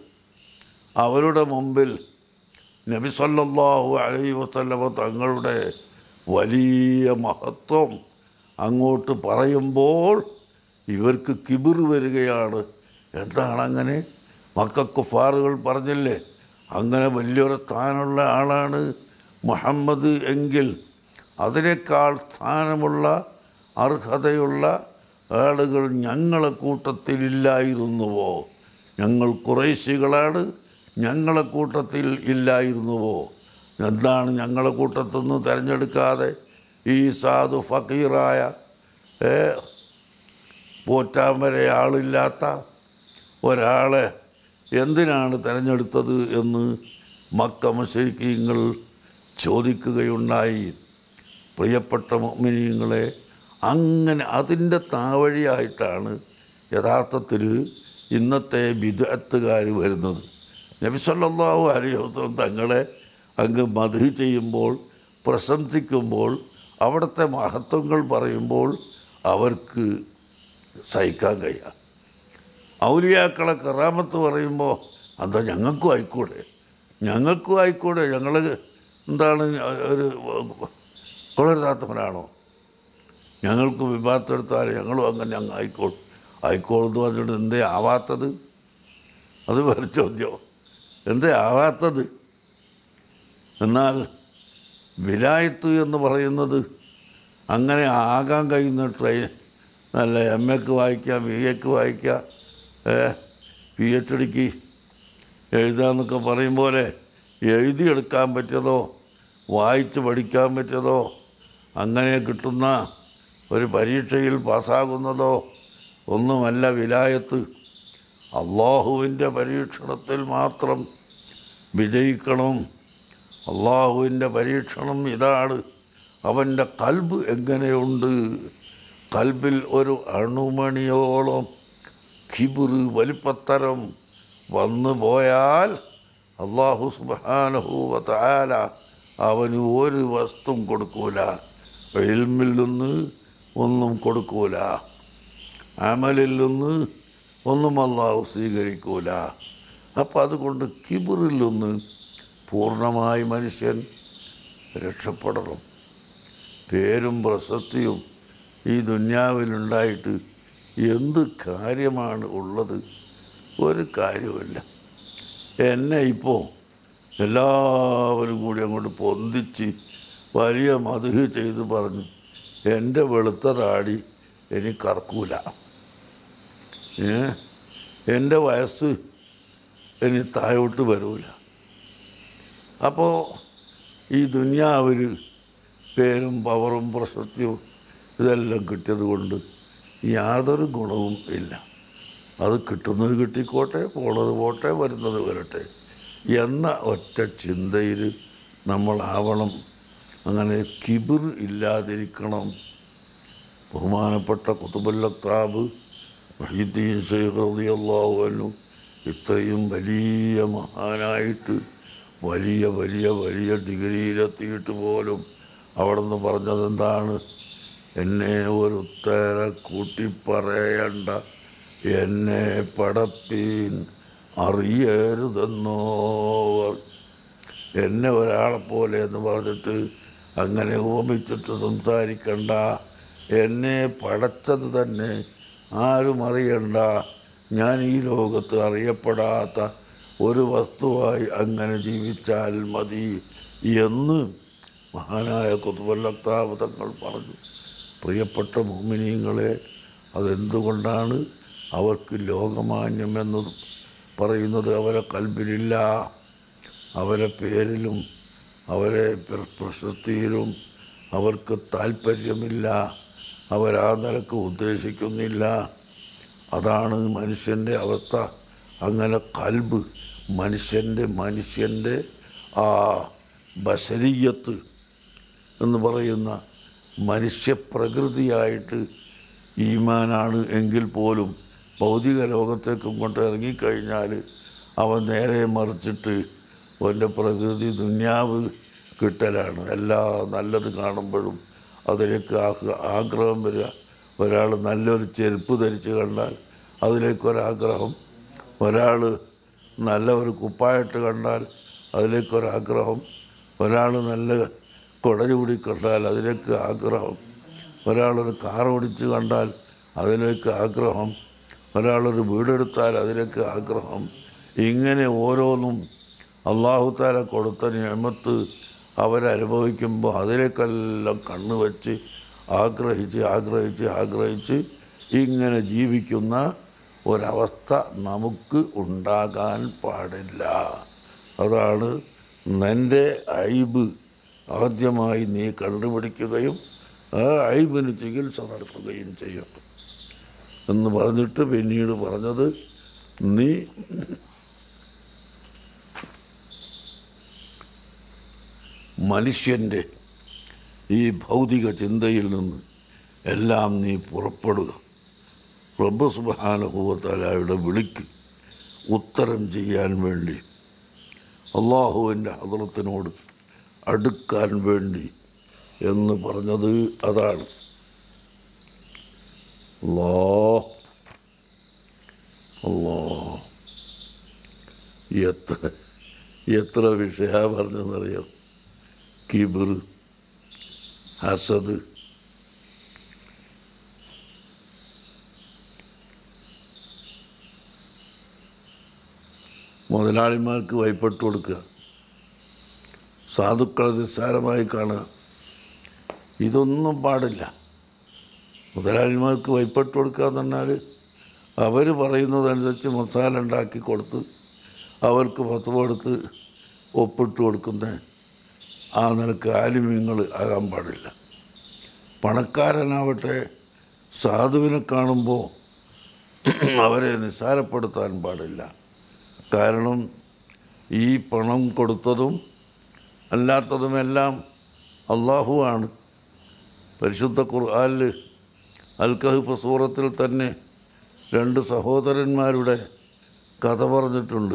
അവരുടെ മുമ്പിൽ നബി സല്ലല്ലാഹു അലൈഹി വസല്ലമ തങ്ങളുടെ വലിയ മഹത്വം അങ്ങോട്ട് പറയുമ്പോൾ ഇവർക്ക് കിബിർ വരികയാണ് എന്താണ് അങ്ങനെ മക്കുഫാറുകൾ പറഞ്ഞില്ലേ അങ്ങനെ വലിയൊരു സ്ഥാനമുള്ള ആളാണ് മുഹമ്മദ് എങ്കിൽ അതിനേക്കാൾ സ്ഥാനമുള്ള അർഹതയുള്ള ആളുകൾ ഞങ്ങളെ കൂട്ടത്തിലില്ലായിരുന്നുവോ ഞങ്ങൾ കുറേശികളാണ് ഞങ്ങളെ കൂട്ടത്തിൽ ഇല്ലായിരുന്നുവോ എന്താണ് ഞങ്ങളെ കൂട്ടത്തിൽ നിന്ന് തിരഞ്ഞെടുക്കാതെ ഈ സാധു ഫക്കീറായ ഏ, പോറ്റാൻ വരെ ആളില്ലാത്ത ഒരാളെ എന്തിനാണ് തിരഞ്ഞെടുത്തത് എന്ന് മക്ക മുശരിക്കീങ്ങൾ ചോദിക്കുകയുണ്ടായി പ്രിയപ്പെട്ട മോമിനിയങ്ങളെ അങ്ങനെ അതിൻ്റെ താവഴിയായിട്ടാണ് യഥാർത്ഥത്തിൽ ഇന്നത്തെ വിദഗ്ധക്കാർ വരുന്നത് നബി സല്ലല്ലാഹു അലൈഹി വസല്ലം തങ്ങളെ അങ്ങ് മധു ചെയ്യുമ്പോൾ പ്രശംസിക്കുമ്പോൾ അവിടുത്തെ മഹത്വങ്ങൾ പറയുമ്പോൾ അവർക്ക് സഹിക്കാൻ കഴിയുക ഔലിയാക്കളെ കറാമത്ത് പറയുമ്പോൾ എന്താ ഞങ്ങൾക്കും ആയിക്കൂടെ ഞങ്ങൾക്കും ആയിക്കൂടെ ഞങ്ങൾ എന്താണ് ഒരു കൊളരുതാത്തവനാണോ ഞങ്ങൾക്ക് വിഭാഗത്തെടുത്താൽ ഞങ്ങളും അങ്ങനെ അങ്ങ് ആയിക്കോളും ആയിക്കോളും എന്ന് പറഞ്ഞിട്ട് എന്തേ ആവാത്തത് അത് വേറെ ചോദ്യം എന്തേ ആവാത്തത് എന്നാൽ വിലായത്ത് എന്ന് പറയുന്നത് അങ്ങനെ ആകാൻ കഴിയുന്ന ട്രെയിൻ നല്ല എം എക്ക് വായിക്കാം ബി എക്ക് വായിക്കാം പി എച്ച് ഡിക്ക് എഴുതാന്നൊക്കെ പറയും പോലെ എഴുതിയെടുക്കാൻ പറ്റിയതോ വായിച്ച് പഠിക്കാൻ പറ്റിയതോ അങ്ങനെ കിട്ടുന്ന ഒരു പരീക്ഷയിൽ പാസ്സാകുന്നതോ ഒന്നുമല്ല വിലായത്ത് അള്ളാഹുവിൻ്റെ പരീക്ഷണത്തിൽ മാത്രം വിജയിക്കണം അള്ളാഹുവിൻ്റെ പരീക്ഷണം ഇതാണ് അവൻ്റെ കൽബ് എങ്ങനെയുണ്ട് കൽബിൽ ഒരു അണുമണിയോളം ഖിബിറ് വലിപ്പത്തരം വന്നു പോയാൽ അള്ളാഹു സുബാനഹൂവത്താല അവന് ഒരു വസ്തുവും കൊടുക്കൂല ഇൽമിൽ നിന്ന് ഒന്നും കൊടുക്കൂല അമലിൽ നിന്ന് ഒന്നും അള്ളാഹു സ്വീകരിക്കൂല അപ്പം അതുകൊണ്ട് കിബിറിൽ നിന്ന് പൂർണ്ണമായി മനുഷ്യൻ രക്ഷപ്പെടണം പേരും പ്രശസ്തിയും ഈ ദുന്യാവിലുണ്ടായിട്ട് എന്ത് കാര്യമാണ് ഉള്ളത് ഒരു കാര്യവുമില്ല എന്നെ ഇപ്പോൾ എല്ലാവരും കൂടി അങ്ങോട്ട് പൊന്തിച്ച് വലിയ മധു ചെയ്ത് പറഞ്ഞു എൻ്റെ വെളുത്ത താടി എനിക്ക് കറക്കൂല ഏ? എൻ്റെ വയസ്സ് ഇനി താഴോട്ട് വരൂല അപ്പോൾ ഈ ദുന്യാവിൽ പേരും പവറും പ്രശസ്തിയും ഇതെല്ലാം കിട്ടിയത് കൊണ്ട് യാതൊരു ഗുണവും ഇല്ല അത് കിട്ടുന്നത് കിട്ടിക്കോട്ടെ പോണത് പോട്ടെ വരുന്നത് വരട്ടെ എന്ന ഒറ്റ ചിന്തയിൽ നമ്മളാവണം അങ്ങനെ കിബിർ ഇല്ലാതിരിക്കണം ബഹുമാനപ്പെട്ട കുത്തുബുല്ലത്താബ് മഹീദ്ദീൻ ഷെയ്ഖ് റളിയല്ലാഹു അൻഹു ഇത്രയും വലിയ മഹാനായിട്ട് വലിയ വലിയ വലിയ ഡിഗ്രിയിലെത്തിയിട്ട് പോലും അവിടെ നിന്ന് പറഞ്ഞത് എന്താണ് എന്നെ ഒരു ഉത്തര കൂട്ടിപ്പറയണ്ട എന്നെ പടപ്പീൻ അറിയരുതെന്നോവർ എന്നെ ഒരാളെ പോലെ എന്ന് പറഞ്ഞിട്ട് അങ്ങനെ ഓമിച്ചിട്ട് സംസാരിക്കണ്ട എന്നെ പടച്ചത് തന്നെ ആരും അറിയണ്ട ഞാൻ ഈ ലോകത്ത് അറിയപ്പെടാത്ത ഒരു വസ്തുവായി അങ്ങനെ ജീവിച്ചാൽ മതി എന്ന് മഹാനായ കുത്തുവല്ലത്താവ് തങ്ങൾ പറഞ്ഞു പ്രിയപ്പെട്ട മോമിനിയങ്ങളെ അതെന്തുകൊണ്ടാണ് അവർക്ക് ലോകമാന്യം എന്ന് പറയുന്നത് അവരെ കൽബിലില്ല അവരെ പേരിലും അവരെ പ്ര- പ്രശസ്തിയിലും അവർക്ക് താല്പര്യമില്ല അവരാ നിലക്ക് ഉദ്ദേശിക്കുന്നില്ല അതാണ് മനുഷ്യൻ്റെ അവസ്ഥ അങ്ങനെ കൽബ് മനുഷ്യൻ്റെ മനുഷ്യൻ്റെ ആ ബശരീയത്ത് എന്ന് പറയുന്ന മനുഷ്യപ്രകൃതിയായിട്ട് ഈമാനാണ് എങ്കിൽ പോലും ഭൗതിക ലോകത്തേക്ക് ഇങ്ങോട്ട് ഇറങ്ങിക്കഴിഞ്ഞാൽ അവൻ നേരെ മറിച്ചിട്ട് അവൻ്റെ പ്രകൃതി ദുന്യാവ് കിട്ടലാണ് എല്ലാ നല്ലത് കാണുമ്പോഴും അതിലേക്ക് ആഹ് ആഗ്രഹം വരിക ഒരാൾ നല്ലൊരു ചെരുപ്പ് ധരിച്ച് കണ്ടാൽ അതിലേക്കൊരാഗ്രഹം ഒരാൾ നല്ല ഒരു കുപ്പായിട്ട് കണ്ടാൽ അതിലേക്കൊരാഗ്രഹം ഒരാൾ നല്ല കുട ചൂടി കണ്ടാൽ അതിലേക്ക് ആഗ്രഹം ഒരാളൊരു കാർ ഓടിച്ച് കണ്ടാൽ അതിലേക്ക് ആഗ്രഹം ഒരാളൊരു വീടെടുത്താൽ അതിലേക്ക് ആഗ്രഹം ഇങ്ങനെ ഓരോന്നും അള്ളാഹുത്താല കൊടുത്ത നിയമത്ത് അവരനുഭവിക്കുമ്പോൾ അതിലേക്കെല്ലാം കണ്ണു വച്ച് ആഗ്രഹിച്ച് ആഗ്രഹിച്ച് ആഗ്രഹിച്ച് ഇങ്ങനെ ജീവിക്കുന്ന ഒരവസ്ഥ നമുക്ക് ഉണ്ടാകാൻ പാടില്ല അതാണ് നിൻ്റെ അയിബ് ആദ്യമായി നീ കണ്ടുപിടിക്കുകയും ആ അയിബിന് ചികിത്സ നടത്തുകയും ചെയ്യും എന്ന് പറഞ്ഞിട്ട് പിന്നീട് പറഞ്ഞത് നീ മനുഷ്യൻ്റെ ഈ ഭൗതിക ചിന്തയിൽ നിന്ന് എല്ലാം നീ പുറപ്പെടുക റബ്ബ് സുബാനുഭവത്തലായുടെ വിളിക്ക് ഉത്തരം ചെയ്യാൻ വേണ്ടി അള്ളാഹുവിൻ്റെ ഹദ്രത്തിനോട് അടുക്കാൻ വേണ്ടി എന്ന് പറഞ്ഞത് അതാണ് അല്ലാ അല്ലാ എത്ര എത്ര വിഷയ പറഞ്ഞെന്നറിയോ കിബിർ ഹസദ് മുതലാളിമാർക്ക് വൈപ്പിട്ട് കൊടുക്കുക സാധുക്കളെ നിസ്സാരമായി കാണുക ഇതൊന്നും പാടില്ല മുതലാളിമാർക്ക് വൈപ്പിട്ട് കൊടുക്കുക എന്ന് പറഞ്ഞാൽ അവർ പറയുന്നതനുസരിച്ച് മസാല ഉണ്ടാക്കി കൊടുത്ത് അവർക്ക് പത്ത് കൊടുത്ത് ഒപ്പിട്ട് കൊടുക്കുന്ന ആ നിലക്ക് ആലിമ്യങ്ങൾ ആകാൻ പാടില്ല പണക്കാരനാവട്ടെ സാധുവിനെ കാണുമ്പോൾ അവരെ നിസ്സാരപ്പെടുത്താൻ പാടില്ല കാരണം ഈ പണം കൊടുത്തതും അല്ലാത്തതുമെല്ലാം അള്ളാഹുവാണ് പരിശുദ്ധ ഖുർആാനിൽ അൽ കഹഫ് സൂറത്തിൽ തന്നെ രണ്ട് സഹോദരന്മാരുടെ കഥ പറഞ്ഞിട്ടുണ്ട്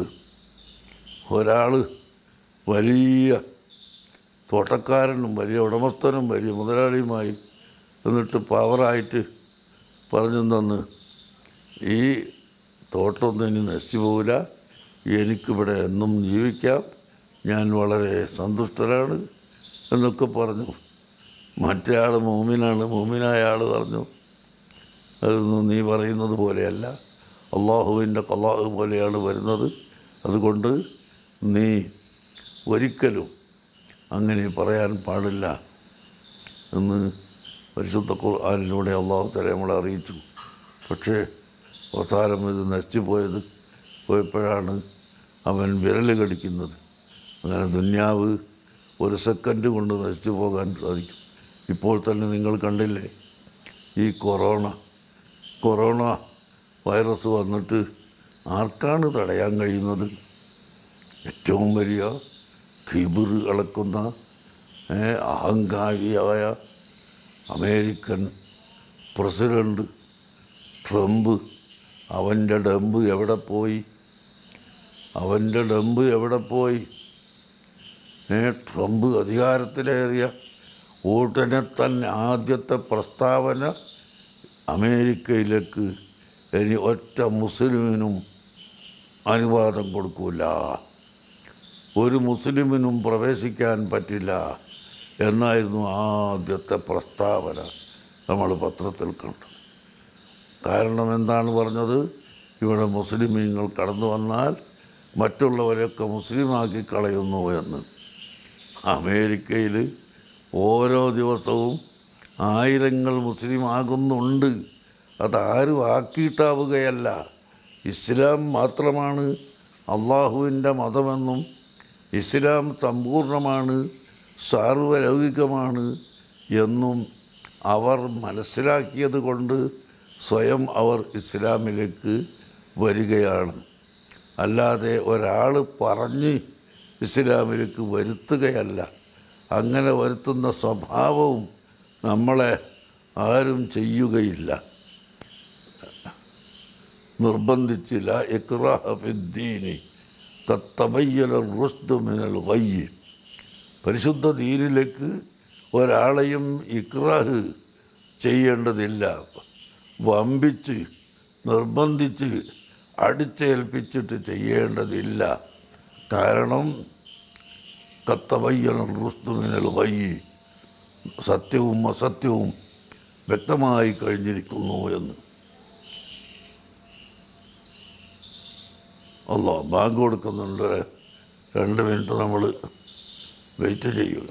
ഒരാൾ വലിയ തോട്ടക്കാരനും വലിയ ഉടമസ്ഥനും വലിയ മുതലാളിയുമായി എന്നിട്ട് പവറായിട്ട് പറഞ്ഞു തന്ന് ഈ തോട്ടമൊന്നും ഇനി നശിച്ചു പോവില്ല എനിക്കിവിടെ എന്നും ജീവിക്കാം ഞാൻ വളരെ സന്തുഷ്ടനാണ് എന്നൊക്കെ പറഞ്ഞു മറ്റേ ആൾ മോമിനാണ് മോമിനായ ആൾ പറഞ്ഞു അതൊന്നും നീ പറയുന്നത് പോലെയല്ല അള്ളാഹുവിൻ്റെ കലാഹ് പോലെയാണ് വരുന്നത് അതുകൊണ്ട് നീ ഒരിക്കലും അങ്ങനെ പറയാൻ പാടില്ല എന്ന് പരിശുദ്ധ ഖുർആാനിലൂടെ അള്ളാഹു തല നമ്മളെ അറിയിച്ചു പക്ഷേ അവസാനം ഇത് നശിച്ചു പോയത് പോയപ്പോഴാണ് അവൻ വിരൽ കടിക്കുന്നത് അങ്ങനെ ദുന്യാവ് ഒരു സെക്കൻഡ് കൊണ്ട് നശിച്ചു പോകാൻ സാധിക്കും ഇപ്പോൾ തന്നെ നിങ്ങൾ കണ്ടില്ലേ ഈ കൊറോണ കൊറോണ വൈറസ് വന്നിട്ട് ആർക്കാണ് തടയാൻ കഴിയുന്നത് ഏറ്റവും വലിയ ഖിബിർ ഇളക്കുന്ന ഏ, അഹങ്കാരിയായ അമേരിക്കൻ പ്രസിഡൻറ്റ് ട്രംപ് അവൻ്റെ ഡമ്പ് എവിടെ പോയി അവൻ്റെ ഡമ്പ് എവിടെ പോയി ഏ ട്രംപ് അധികാരത്തിലേറിയ ഉടനെ തന്നെ ആദ്യത്തെ പ്രസ്താവന അമേരിക്കയിലേക്ക് ഇനി ഒറ്റ മുസ്ലിമിനും അനുവാദം കൊടുക്കൂല ഒരു മുസ്ലിമിനും പ്രവേശിക്കാൻ പറ്റില്ല എന്നായിരുന്നു ആദ്യത്തെ പ്രസ്താവന നമ്മൾ പത്രത്തിൽ കണ്ടു കാരണം എന്താണ് പറഞ്ഞത് ഇവിടെ മുസ്ലിമീങ്ങൾ കടന്നു വന്നാൽ മറ്റുള്ളവരെയൊക്കെ മുസ്ലിമാക്കി കളയുന്നു എന്ന് അമേരിക്കയിൽ ഓരോ ദിവസവും ആയിരങ്ങൾ മുസ്ലിം ആകുന്നുണ്ട് അതാരും ആക്കിയിട്ടാവുകയല്ല ഇസ്ലാം മാത്രമാണ് അള്ളാഹുവിൻ്റെ മതമെന്നും ഇസ്ലാം സമ്പൂർണ്ണമാണ് സാർവലൗകികമാണ് എന്നും അവർ മനസ്സിലാക്കിയത് കൊണ്ട് സ്വയം അവർ ഇസ്ലാമിലേക്ക് വരികയാണ് അല്ലാതെ ഒരാൾ പറഞ്ഞ് ഇസ്ലാമിലേക്ക് വരുത്തുകയല്ല അങ്ങനെ വരുത്തുന്ന സ്വഭാവവും നമ്മളെ ആരും ചെയ്യുകയില്ല നിർബന്ധിച്ചില്ല ഇക്രാഹഫിദ്ദീനി തത്തബയ്യല റുസ്ദ് മിനൽ ഗയ്യ് പരിശുദ്ധ ദീനിലേക്ക് ഒരാളെയും ഇക്രാഹ് ചെയ്യേണ്ടതില്ല വമ്പിച്ച് നിർബന്ധിച്ച് അടിച്ചേൽപ്പിച്ചിട്ട് ചെയ്യേണ്ടതില്ല കാരണം കത്തബയ്യന റുസ്ദ് മിനൽ ഗയ്യ് സത്യവും അസത്യവും വ്യക്തമായി കഴിഞ്ഞിരിക്കുന്നു എന്ന് അല്ലോ ബാങ്ക് കൊടുക്കുന്നുണ്ട് ഒരു രണ്ട് മിനിറ്റ് നമ്മൾ വെയിറ്റ് ചെയ്യുക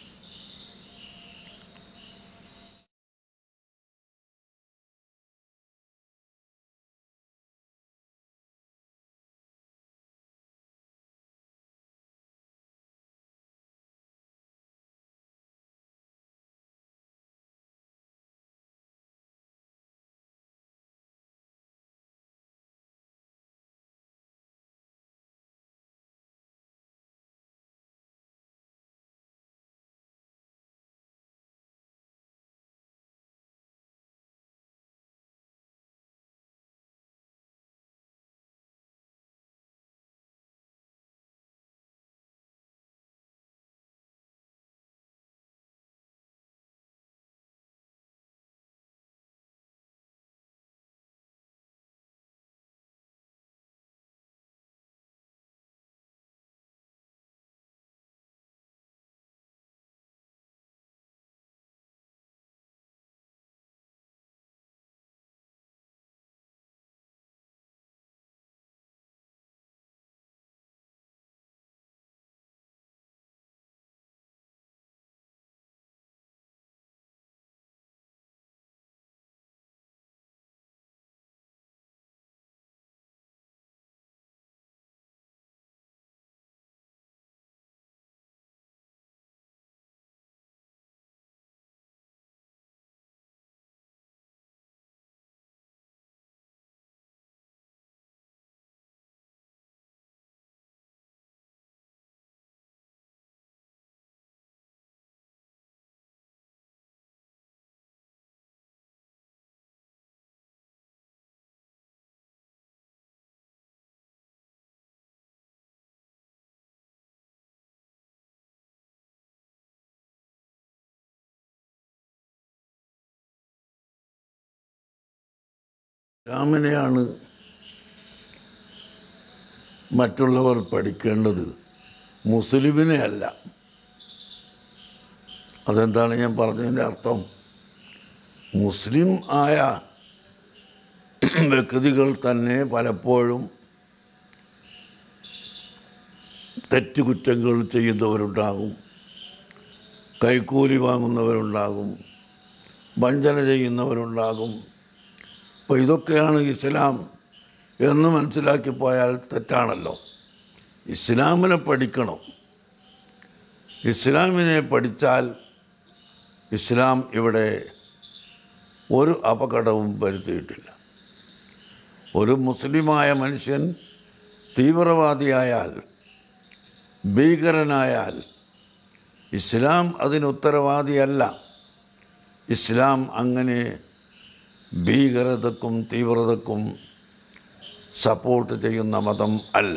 രാമനെയാണ് മറ്റുള്ളവർ പഠിക്കേണ്ടത് മുസ്ലിമിനെ അല്ല അതെന്താണ് ഞാൻ പറഞ്ഞതിൻ്റെ അർത്ഥം മുസ്ലിം ആയ വ്യക്തികൾ തന്നെ പലപ്പോഴും തെറ്റുകുറ്റങ്ങൾ ചെയ്യുന്നവരുണ്ടാകും കൈക്കൂലി വാങ്ങുന്നവരുണ്ടാകും വഞ്ചന ചെയ്യുന്നവരുണ്ടാകും അപ്പോൾ ഇതൊക്കെയാണ് ഇസ്ലാം എന്ന് മനസ്സിലാക്കി പോയാൽ തെറ്റാണല്ലോ ഇസ്ലാമിനെ പഠിക്കണം ഇസ്ലാമിനെ പഠിച്ചാൽ ഇസ്ലാം ഇവിടെ ഒരു അപകടവും വരുത്തിയിട്ടില്ല ഒരു മുസ്ലിമായ മനുഷ്യൻ തീവ്രവാദിയായാൽ ഭീകരനായാൽ ഇസ്ലാം അതിന് ഉത്തരവാദിയല്ല ഇസ്ലാം അങ്ങനെ ഭീകരതക്കും തീവ്രതക്കും സപ്പോർട്ട് ചെയ്യുന്ന മതം അല്ല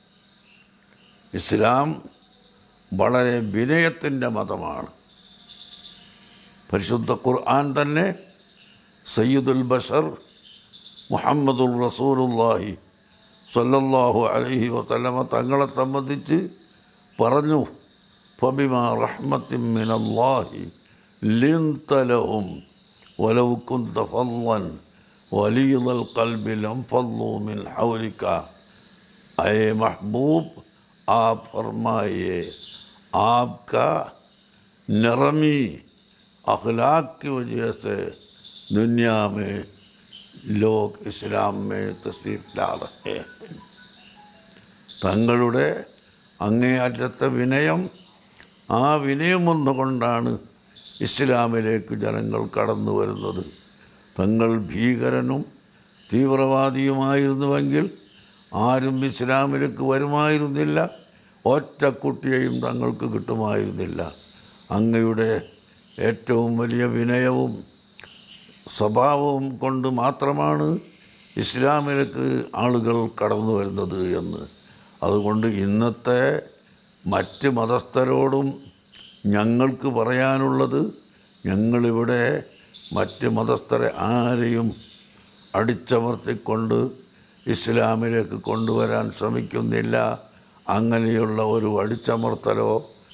ഇസ്ലാം വളരെ വിനയത്തിൻ്റെ മതമാണ് പരിശുദ്ധ ഖുർആൻ തന്നെ സയ്യിദുൽ ബഷർ മുഹമ്മദുൽ റസൂലുല്ലാഹി സല്ലല്ലാഹു അലൈഹി വസല്ലമ തങ്ങളെ സംബന്ധിച്ച് പറഞ്ഞു ഫബിമ റഹ്മത്തിൻ മിനല്ലാഹി ലിൻതലഹും ولو كنت فظا وليظ القلب لانفضوا من حولك अय महबूब आप फरमाइए आपका नरमी अखलाक की वजह से दुनिया में लोग ഇസ്ലാം में तशरीफ ला रहे हैं തങ്ങളുടെ അങ്ങേയറ്റത്തെ വിനയം ആ വിനയം ഒന്നുകൊണ്ടാണ് ഇസ്ലാമിലേക്ക് ജനങ്ങൾ കടന്നു വരുന്നത് തങ്ങൾ ഭീകരനും തീവ്രവാദിയുമായിരുന്നുവെങ്കിൽ ആരും ഇസ്ലാമിലേക്ക് വരുമായിരുന്നില്ല ഒറ്റ കുട്ടിയെയും തങ്ങൾക്ക് കിട്ടുമായിരുന്നില്ല അങ്ങയുടെ ഏറ്റവും വലിയ വിനയവും സ്വഭാവവും കൊണ്ട് മാത്രമാണ് ഇസ്ലാമിലേക്ക് ആളുകൾ കടന്നു വരുന്നത് എന്ന് അതുകൊണ്ട് ഇന്നത്തെ മറ്റ് മതസ്ഥരോടും ഞങ്ങൾക്ക് പറയാനുള്ളത് ഞങ്ങളിവിടെ മറ്റ് മതസ്ഥരെ ആരെയും അടിച്ചമർത്തിക്കൊണ്ട് ഇസ്ലാമിലേക്ക് കൊണ്ടുവരാൻ ശ്രമിക്കുന്നില്ല അങ്ങനെയുള്ള ഒരു അടിച്ചമർത്തലോ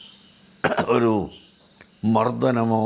ഒരു മർദ്ദനമോ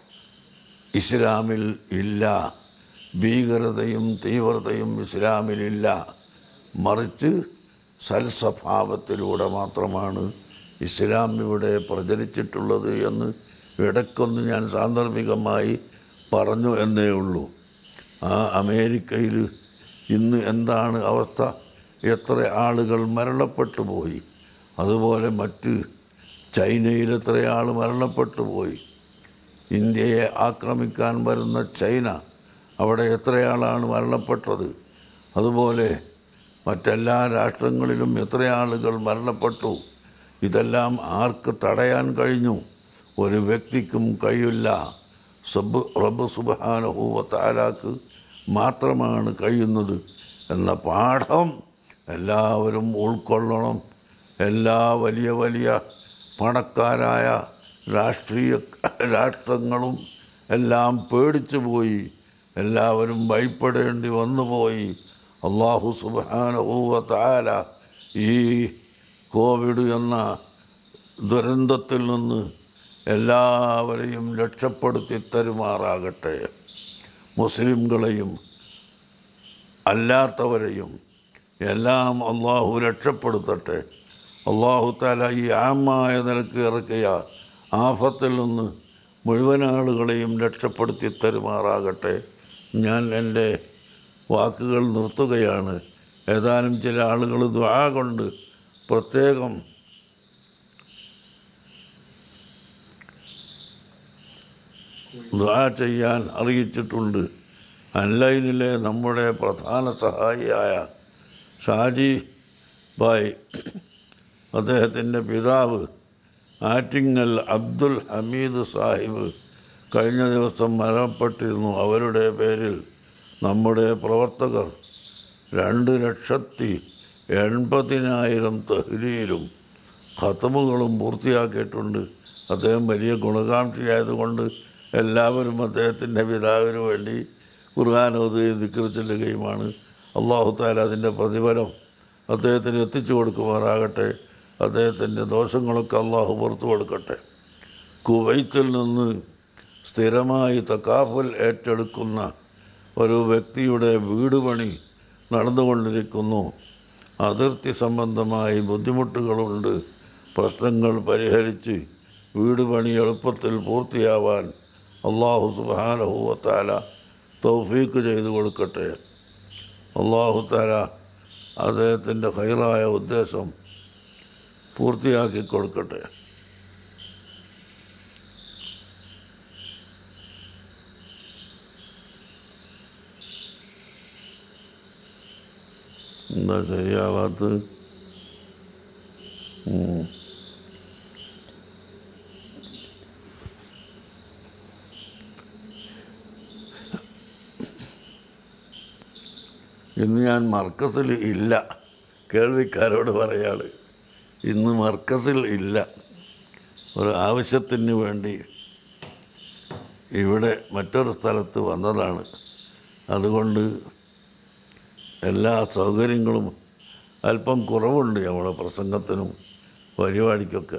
ഇസ്ലാമിൽ ഇല്ല ഭീകരതയും തീവ്രതയും ഇസ്ലാമിലില്ല മറിച്ച് സൽസ്വഭാവത്തിലൂടെ മാത്രമാണ് ഇസ്ലാം ഇവിടെ പ്രചരിച്ചിട്ടുള്ളത് എന്ന് ഇടയ്ക്കൊന്ന് ഞാൻ സാന്ദർഭികമായി പറഞ്ഞു എന്നേ ഉള്ളൂ ആ അമേരിക്കയിൽ ഇന്ന് എന്താണ് അവസ്ഥ എത്ര ആളുകൾ മരണപ്പെട്ടു പോയി അതുപോലെ മറ്റ് ചൈനയിൽ എത്ര ആൾ മരണപ്പെട്ടു പോയി ഇന്ത്യയെ ആക്രമിക്കാൻ വരുന്ന ചൈന അവിടെ എത്രയാളാണ് മരണപ്പെട്ടത് അതുപോലെ മറ്റെല്ലാ രാഷ്ട്രങ്ങളിലും എത്ര ആളുകൾ മരണപ്പെട്ടു ഇതെല്ലാം ആർക്ക് തടയാൻ കഴിഞ്ഞു ഒരു വ്യക്തിക്കും കഴിയില്ല സബ് റബ്ബ് സുബാനഹൂവ താലാക്ക് മാത്രമാണ് കഴിയുന്നത് എന്ന പാഠം എല്ലാവരും ഉൾക്കൊള്ളണം എല്ലാ വലിയ വലിയ പണക്കാരായ രാഷ്ട്രീയ രാഷ്ട്രങ്ങളും എല്ലാം പേടിച്ചു പോയി എല്ലാവരും ഭയപ്പെടേണ്ടി വന്നുപോയി അള്ളാഹു സുബാനഹൂവ താല ഈ കോവിഡ് എന്ന ദുരന്തത്തിൽ നിന്ന് എല്ലാവരെയും രക്ഷപ്പെടുത്തി തരുമാറാകട്ടെ മുസ്ലിംകളെയും അല്ലാത്തവരെയും എല്ലാം അള്ളാഹു രക്ഷപ്പെടുത്തട്ടെ അള്ളാഹു താല ഈ ആമായ നിലക്ക് ഇറക്കിയ ആഫത്തിൽ നിന്ന് മുഴുവൻ ആളുകളെയും രക്ഷപ്പെടുത്തി തരുമാറാകട്ടെ ഞാൻ എൻ്റെ വാക്കുകൾ നിർത്തുകയാണ് ഏതാനും ചില ആളുകൾ ദ്വാ കൊണ്ട് പ്രത്യേകം ദ്വാ ചെയ്യാൻ അറിയിച്ചിട്ടുണ്ട് ഓൺലൈനിലെ നമ്മുടെ പ്രധാന സഹായിയായ ഷാജി ബായ് അദ്ദേഹത്തിൻ്റെ പിതാവ് ആറ്റിങ്ങൽ അബ്ദുൽ ഹമീദ് സാഹിബ് കഴിഞ്ഞ ദിവസം മരണപ്പെട്ടിരുന്നു അവരുടെ പേരിൽ നമ്മുടെ പ്രവർത്തകർ രണ്ട് ലക്ഷത്തി എൺപതിനായിരം തഹ്ലീലും ഖത്തമുകളും പൂർത്തിയാക്കിയിട്ടുണ്ട് അദ്ദേഹം വലിയ ഗുണകാംക്ഷിയായതുകൊണ്ട് എല്ലാവരും അദ്ദേഹത്തിൻ്റെ പിതാവിന് വേണ്ടി ഖുർആാനോദയം ദിക്കർ ചെല്ലുകയുമാണ് അള്ളാഹു താല അതിൻ്റെ പ്രതിഫലം അദ്ദേഹത്തിന് എത്തിച്ചു കൊടുക്കുമാറാകട്ടെ അദ്ദേഹത്തിൻ്റെ ദോഷങ്ങളൊക്കെ അള്ളാഹു പുറത്തു കൊടുക്കട്ടെ കുവൈത്തിൽ നിന്ന് സ്ഥിരമായി തക്കാഫൽ ഏറ്റെടുക്കുന്ന ഒരു വ്യക്തിയുടെ വീട് പണി നടന്നുകൊണ്ടിരിക്കുന്നു അതിർത്തി സംബന്ധമായി ബുദ്ധിമുട്ടുകളുണ്ട് പ്രശ്നങ്ങൾ പരിഹരിച്ച് വീട് പണി എളുപ്പത്തിൽ പൂർത്തിയാവാൻ അള്ളാഹു സുബാനഹുവത്താല തൗഫീക്ക് ചെയ്തു കൊടുക്കട്ടെ അള്ളാഹു താല അദ്ദേഹത്തിൻ്റെ ഹൈറായ ഉദ്ദേശം പൂർത്തിയാക്കി കൊടുക്കട്ടെ എന്താ ശരിയാവാത്ത ഇന്ന് ഞാൻ മർക്കസിൽ ഇല്ല കേൾവിക്കാരോട് പറയാണ് ഇന്ന് മർക്കസിൽ ഇല്ല ഒരു ആവശ്യത്തിന് വേണ്ടി ഇവിടെ മറ്റൊരു സ്ഥലത്ത് വന്നതാണ് അതുകൊണ്ട് എല്ലാ സൗകര്യങ്ങളും അല്പം കുറവുണ്ട് നമ്മുടെ പ്രസംഗത്തിനും പരിപാടിക്കൊക്കെ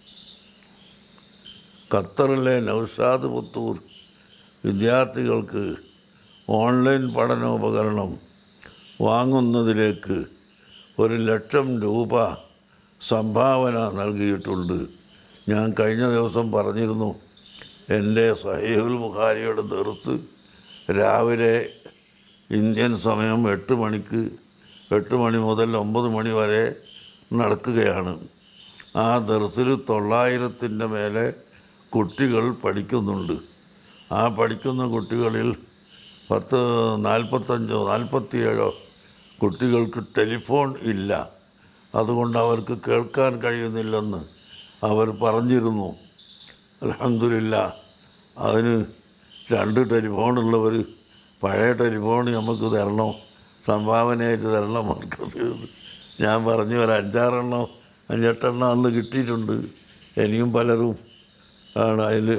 ഖത്തറിലെ നൗഷാദ് പുത്തൂർ വിദ്യാർത്ഥികൾക്ക് ഓൺലൈൻ പഠനോപകരണം വാങ്ങുന്നതിലേക്ക് ഒരു ലക്ഷം രൂപ സംഭാവന നൽകിയിട്ടുണ്ട് ഞാൻ കഴിഞ്ഞ ദിവസം പറഞ്ഞിരുന്നു എൻ്റെ സഹീഹുൽ ബുഖാരിയുടെ ദർസ് രാവിലെ ഇന്ത്യൻ സമയം എട്ട് മണിക്ക് എട്ട് മണി മുതൽ ഒമ്പത് മണി വരെ നടക്കുകയാണ് ആ ദർസിൽ തൊള്ളായിരത്തിൻ്റെ മേലെ കുട്ടികൾ പഠിക്കുന്നുണ്ട് ആ പഠിക്കുന്ന കുട്ടികളിൽ പത്ത് നാൽപ്പത്തഞ്ചോ നാൽപ്പത്തിയേഴോ കുട്ടികൾക്ക് ടെലിഫോൺ ഇല്ല അതുകൊണ്ട് അവർക്ക് കേൾക്കാൻ കഴിയുന്നില്ലെന്ന് അവർ പറഞ്ഞിരുന്നു അലഹമില്ല അതിന് രണ്ട് ടെലിഫോണുള്ളവർ പഴയ ടെലിഫോൺ നമുക്ക് തരണം സംഭാവനയായിട്ട് തരണം മർക്കസിൽ ഞാൻ പറഞ്ഞു ഒരു അഞ്ചാറെണ്ണം അഞ്ചെട്ടെണ്ണം അന്ന് കിട്ടിയിട്ടുണ്ട് ഇനിയും പലരും ആണ് അതിൽ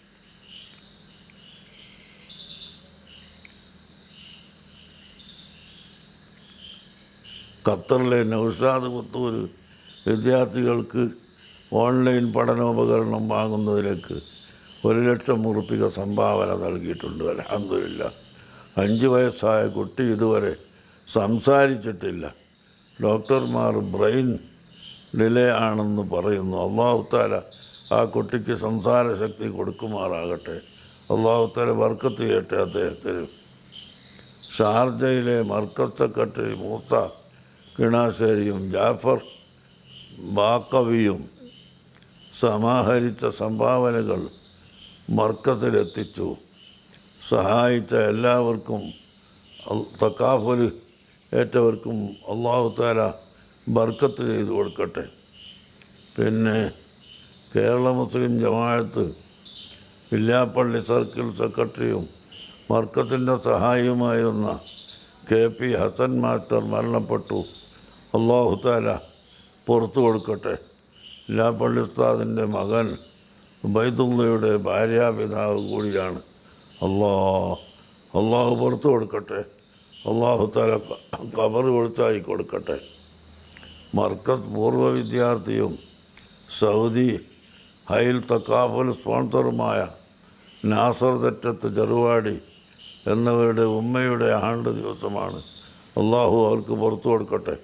ഖത്തറിലെ നൗഷാദ് പുത്തൂർ വിദ്യാർത്ഥികൾക്ക് ഓൺലൈൻ പഠനോപകരണം വാങ്ങുന്നതിലേക്ക് ഒരു ലക്ഷം ഉറുപ്പിക സംഭാവന നൽകിയിട്ടുണ്ട് അലഹമില്ല അഞ്ച് വയസ്സായ കുട്ടി ഇതുവരെ സംസാരിച്ചിട്ടില്ല ഡോക്ടർമാർ ബ്രെയിൻ ഡിലേ ആണെന്ന് പറയുന്നു അള്ളാഹുത്താല ആ കുട്ടിക്ക് സംസാര ശക്തി കൊടുക്കുമാറാകട്ടെ അള്ളാഹുത്താല വർക്കത്ത് ചെയ്യട്ടെ അദ്ദേഹത്തിന് ഷാർജയിലെ മർക്കസ് സെക്രട്ടറി മൂസ കിണാശ്ശേരിയും ജാഫർ ബാക്കവിയും സമാഹരിച്ച സംഭാവനകൾ മർക്കസിലെത്തിച്ചു സഹായിച്ച എല്ലാവർക്കും അൽ- തക്കാഫൽ ഏറ്റവർക്കും അള്ളാഹു താല ബർക്കത്ത് ചെയ്തു കൊടുക്കട്ടെ പിന്നെ കേരള മുസ്ലിം ജമാഅത്ത് വില്യാപ്പള്ളി സർക്കിൾ സെക്രട്ടറിയും മർക്കത്തിൻ്റെ സഹായിയുമായിരുന്ന കെ പി ഹസൻ മാസ്റ്റർ മരണപ്പെട്ടു അള്ളാഹു താല പുറത്തു കൊടുക്കട്ടെ വില്യാപ്പള്ളി ഉസ്താദിൻ്റെ മകൻ ബൈദുള്ളയുടെ ഭാര്യാപിതാവ് കൂടിയാണ് അള്ളാ അള്ളാഹു പുറത്തു കൊടുക്കട്ടെ അള്ളാഹു താല കബർ കൊടുത്തായി കൊടുക്കട്ടെ മർക്കസ് പൂർവ്വ വിദ്യാർത്ഥിയും സൗദി ഹൈൽ തക്കാഫൽ സ്പോൺസറുമായ നാസർ തെറ്റത്ത് ചെറുവാടി എന്നവരുടെ ഉമ്മയുടെ ആണ്ട് ദിവസമാണ് അള്ളാഹു അവർക്ക് പുറത്തു കൊടുക്കട്ടെ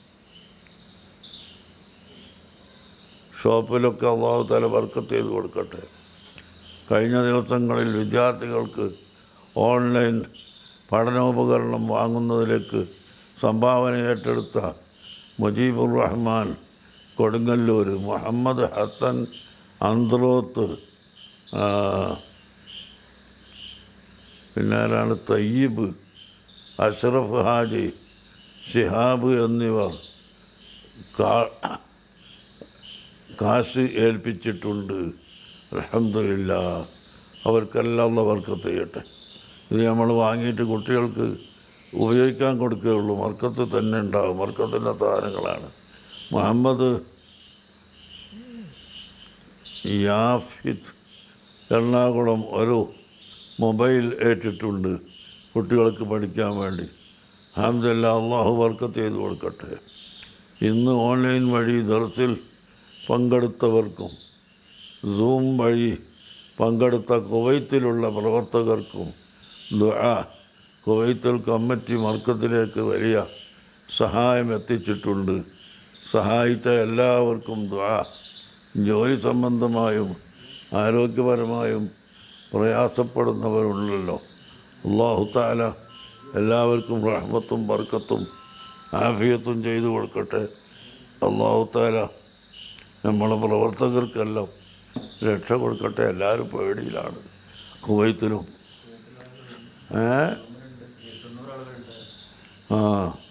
ഷോപ്പിലൊക്കെ അള്ളാഹു തല വർക്കത്ത് ചെയ്ത് കൊടുക്കട്ടെ കഴിഞ്ഞ ദിവസങ്ങളിൽ വിദ്യാർത്ഥികൾക്ക് ഓൺലൈൻ പഠനോപകരണം വാങ്ങുന്നതിലേക്ക് സംഭാവന ഏറ്റെടുത്ത മുജീബുർ റഹ്മാൻ കൊടുങ്ങല്ലൂർ മുഹമ്മദ് ഹസൻ അന്ത്രോത്ത് ആ, പിന്നെ ആരാണ് തയ്യബ് അഷ്റഫ് ഹാജി ഷിഹാബ് എന്നിവർ കാ- കാശ് ഏൽപ്പിച്ചിട്ടുണ്ട് അലഹമില്ല അവർക്കെല്ലാം ഉള്ള വർക്കത്ത് ചെയ്യട്ടെ ഇത് നമ്മൾ വാങ്ങിയിട്ട് കുട്ടികൾക്ക് ഉപയോഗിക്കാൻ കൊടുക്കുകയുള്ളൂ മർക്കത്ത് തന്നെ ഉണ്ടാകും മർക്കത്തിൻ്റെ സാധനങ്ങളാണ് മുഹമ്മദ് യാഫിത്ത് എറണാകുളം ഒരു മൊബൈൽ ഏറ്റിട്ടുണ്ട് കുട്ടികൾക്ക് പഠിക്കാൻ വേണ്ടി അഹമ്മദില്ല അള്ളാഹു വർക്കത്ത് ചെയ്ത് കൊടുക്കട്ടെ ഇന്ന് ഓൺലൈൻ വഴി ദർസിൽ പങ്കെടുത്തവർക്കും സൂം വഴി പങ്കെടുത്ത കുവൈത്തിലുള്ള പ്രവർത്തകർക്കും ദുആ കുവൈത്തിൽ കമ്മിറ്റി മർക്കത്തിലേക്ക് വലിയ സഹായം എത്തിച്ചിട്ടുണ്ട് സഹായിച്ച എല്ലാവർക്കും ദുആ ജോലി സംബന്ധമായും ആരോഗ്യപരമായും പ്രയാസപ്പെടുന്നവരുണ്ടല്ലോ അള്ളാഹു താല എല്ലാവർക്കും റഹ്മത്തും ബർക്കത്തും ആഫിയത്തും ചെയ്തു കൊടുക്കട്ടെ അള്ളാഹു താല നമ്മളെ പ്രവർത്തകർക്കെല്ലാം രക്ഷ കൊടുക്കട്ടെ എല്ലാവരും പേടിയിലാണ് കുവൈത്തിലും ഏ ആ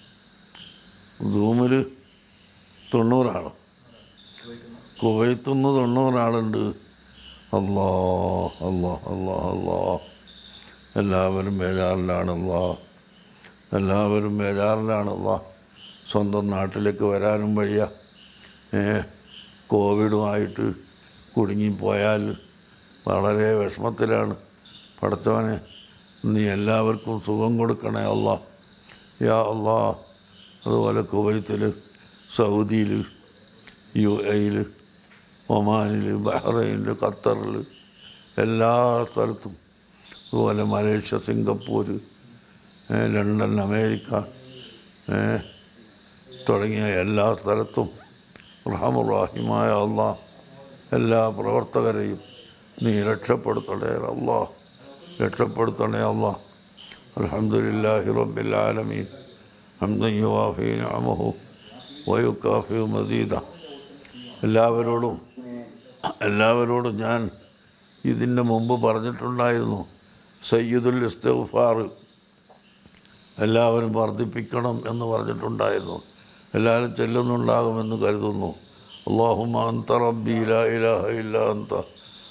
സൂമിൽ തൊണ്ണൂറാളോ കുവൈത്തുനിന്ന് തൊണ്ണൂറാളുണ്ട് അല്ലാ അല്ലാ അല്ലാ അല്ലാ എല്ലാവരും ബേജാറിലാണ് അല്ലാ എല്ലാവരും ബേജാറിലാണ് അല്ലാ സ്വന്തം നാട്ടിലേക്ക് വരാനും വയ്യ ഏ കോവിഡുമായിട്ട് കുടുങ്ങിപ്പോയാൽ വളരെ വിഷമത്തിലാണ് പഠിച്ചവനെ നീ എല്ലാവർക്കും സുഖം കൊടുക്കണേ അല്ലാ യാ അല്ലാ അതുപോലെ കുവൈത്തിൽ സൗദിയിൽ യു എയിൽ ഒമാനിൽ ബഹ്റൈനിൽ ഖത്തറിൽ എല്ലാ സ്ഥലത്തും അതുപോലെ മലേഷ്യ സിംഗപ്പൂർ ഏ, ലണ്ടൻ അമേരിക്ക ഏ, തുടങ്ങിയ എല്ലാ സ്ഥലത്തും റഹമുറാഹിമായ അള്ളാ എല്ലാ പ്രവർത്തകരെയും നീ രക്ഷപ്പെടുത്തണേ അള്ളാ രക്ഷപ്പെടുത്തണേ അള്ളാ അൽഹംദുലില്ലാഹി റബ്ബിൽ ആലമീൻ ഹംദൻ യുവാഫി നിഅമഹു വയുക്കാഫി മസീദ എല്ലാവരോടും എല്ലാവരോടും ഞാൻ ഇതിൻ്റെ മുമ്പ് പറഞ്ഞിട്ടുണ്ടായിരുന്നു സയ്യിദുൽ ഇസ്തഫാർ എല്ലാവരും വർദ്ധിപ്പിക്കണം എന്ന് പറഞ്ഞിട്ടുണ്ടായിരുന്നു എല്ലാവരും ചെല്ലുന്നുണ്ടാകുമെന്ന് കരുതുന്നു അള്ളാഹുമ അന്ത റബ്ബി ലാ ഇലാഹ ഇല്ല അന്ത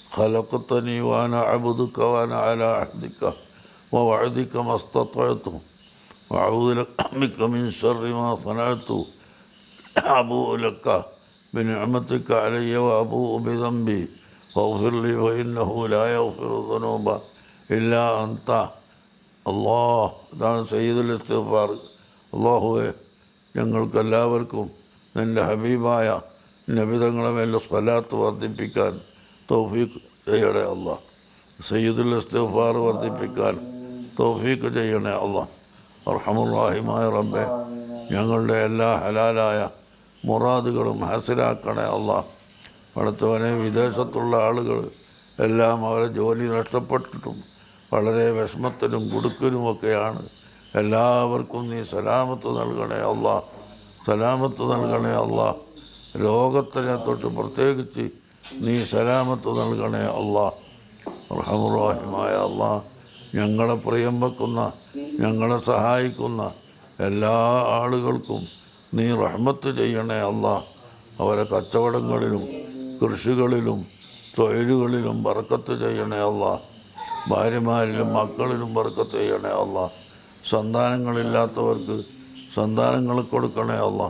خلقتني وأنا عبدك وأنا على عهدك ووعدك ما استطعت وأعوذ لك بك من شر ما صنعت أبوء لك بنعمتك علي وأبوء بذنبي فاغفر لي فإنه لا يغفر الذنوب إلا أنت അള്ളാഹ് ഇതാണ് സയ്യിദുൽ ഇസ്തിഗ്ഫാർ അള്ളാഹുവെ ഞങ്ങൾക്കെല്ലാവർക്കും നിൻ്റെ ഹബീബായ നബിതങ്ങളെ മേലെ സ്വലാത്ത് വർദ്ധിപ്പിക്കാൻ തൗഫീഖ് ചെയ്യണേ അള്ളാഹ് സയ്യിദുൽ ഇസ്തിഗ്ഫാർ വർദ്ധിപ്പിക്കാൻ തൗഫീഖ് ചെയ്യണേ അള്ളാഹ് അർഹമുറാഹിമായ റബ്ബെ ഞങ്ങളുടെ എല്ലാ ഹലാലായ മുറാദുകളും ഹാസിലാക്കണേ അള്ളാഹ് അടുത്തവനെ വിദേശത്തുള്ള ആളുകൾ എല്ലാം അവരെ ജോലി നഷ്ടപ്പെട്ടിട്ടും വളരെ വിഷമത്തിലും കുടുക്കിലുമൊക്കെയാണ് എല്ലാവർക്കും നീ സലാമത്ത് നൽകണേ അള്ളാ സലാമത്ത് നൽകണേ അള്ളാ രോഗത്തിനെ തൊട്ട് പ്രത്യേകിച്ച് നീ സലാമത്ത് നൽകണേ അള്ളാ റഹമുറാഹിമായ അള്ളാ ഞങ്ങളെ പ്രിയം വെക്കുന്ന ഞങ്ങളെ സഹായിക്കുന്ന എല്ലാ ആളുകൾക്കും നീ റഹ്മത്ത് ചെയ്യണേ അള്ളാ അവരെ കച്ചവടങ്ങളിലും കൃഷികളിലും തൊഴിലുകളിലും ബർക്കത്ത് ചെയ്യണേ അള്ളാ ഭാര്യമാരിലും മക്കളിലും ബർക്കത്ത് ചെയ്യണേ അള്ളാ സന്താനങ്ങളില്ലാത്തവർക്ക് സന്താനങ്ങൾ കൊടുക്കണേ അള്ളാ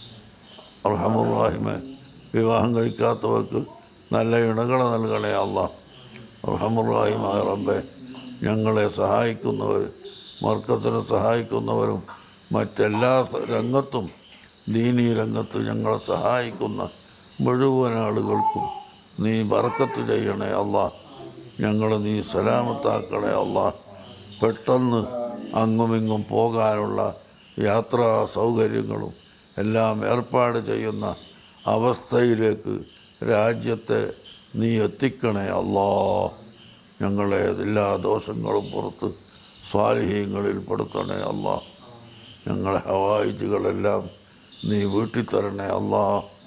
അർഹമുറാഹിമെ വിവാഹം കഴിക്കാത്തവർക്ക് നല്ല ഇണകളെ നൽകണേ അള്ളാ അർഹമുറാഹിമായ റബ്ബെ ഞങ്ങളെ സഹായിക്കുന്നവർ മർക്കത്തിനെ സഹായിക്കുന്നവരും മറ്റെല്ലാ സ- രംഗത്തും ദീനീ രംഗത്ത് ഞങ്ങളെ സഹായിക്കുന്ന മുഴുവൻ ആളുകൾക്കും നീ ബർക്കത്ത് ചെയ്യണേ അള്ളാ ഞങ്ങൾ നീ സലാമത്താക്കണേ അള്ളാ പെട്ടെന്ന് അങ്ങുമിങ്ങും പോകാനുള്ള യാത്രാ സൗകര്യങ്ങളും എല്ലാം ഏർപ്പാട് ചെയ്യുന്ന അവസ്ഥയിലേക്ക് രാജ്യത്തെ നീ എത്തിക്കണേ അല്ലാ ഞങ്ങളെ എല്ലാ ദോഷങ്ങളും പുറത്ത് സ്വാലിഹ്യങ്ങളിൽ പെടുത്തണേ അല്ലാ ഞങ്ങളെ ഹവായിജുകളെല്ലാം നീ വീട്ടിത്തരണേ അല്ലാ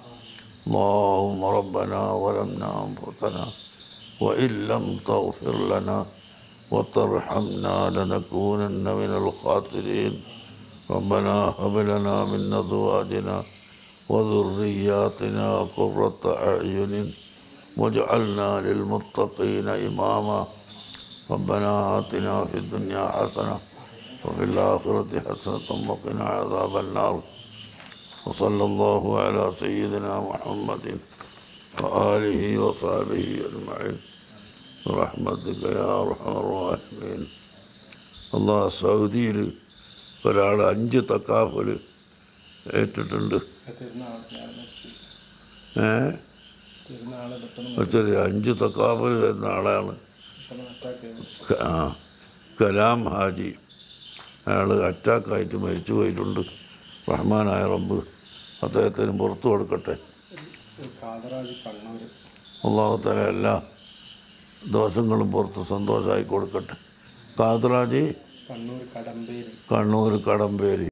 اللهم ربنا ظلمنا أنفسنا وإن لم تغفر لنا وترحمنا لنكونن من الخاسرين ربنا هب لنا من أزواجنا وذرياتنا قرة أعين واجعلنا للمتقين إماما ربنا آتنا في الدنيا حسنة وفي الآخرة حسنة وقنا عذاب النار وصلى الله على سيدنا محمد وآله وصحبه أجمعين برحمتك يا أرحم الراحمين അള്ളാഹ് സൗദിയിൽ ഒരാൾ അഞ്ച് തക്കാഫൽ ഏറ്റിട്ടുണ്ട് പെരുന്നാൾ ഞാൻ മരിച്ചു ഏ പെരുന്നാൾ പെട്ടെന്ന് ഒരു ചെറിയ അഞ്ച് തക്കാഫൽ എന്ന ആളാണ് പെട്ടെന്ന് അറ്റാക്ക് ചെയ്തു ക- ആ കലാം ഹാജി അയാൾ അറ്റാക്കായിട്ട് മരിച്ചു പോയിട്ടുണ്ട് റഹ്മാനായ റബ്ബ് അദ്ദേഹത്തിന് പുറത്തു കൊടുക്കട്ടെ കാതറാജ് കണ്ണൂർ അള്ളാഹുത്തല എല്ലാ ദോഷങ്ങളും പുറത്ത് സന്തോഷമായി കൊടുക്കട്ടെ കാതറാജി കണ്ണൂർ കടമ്പേരി കണ്ണൂർ കടമ്പേരി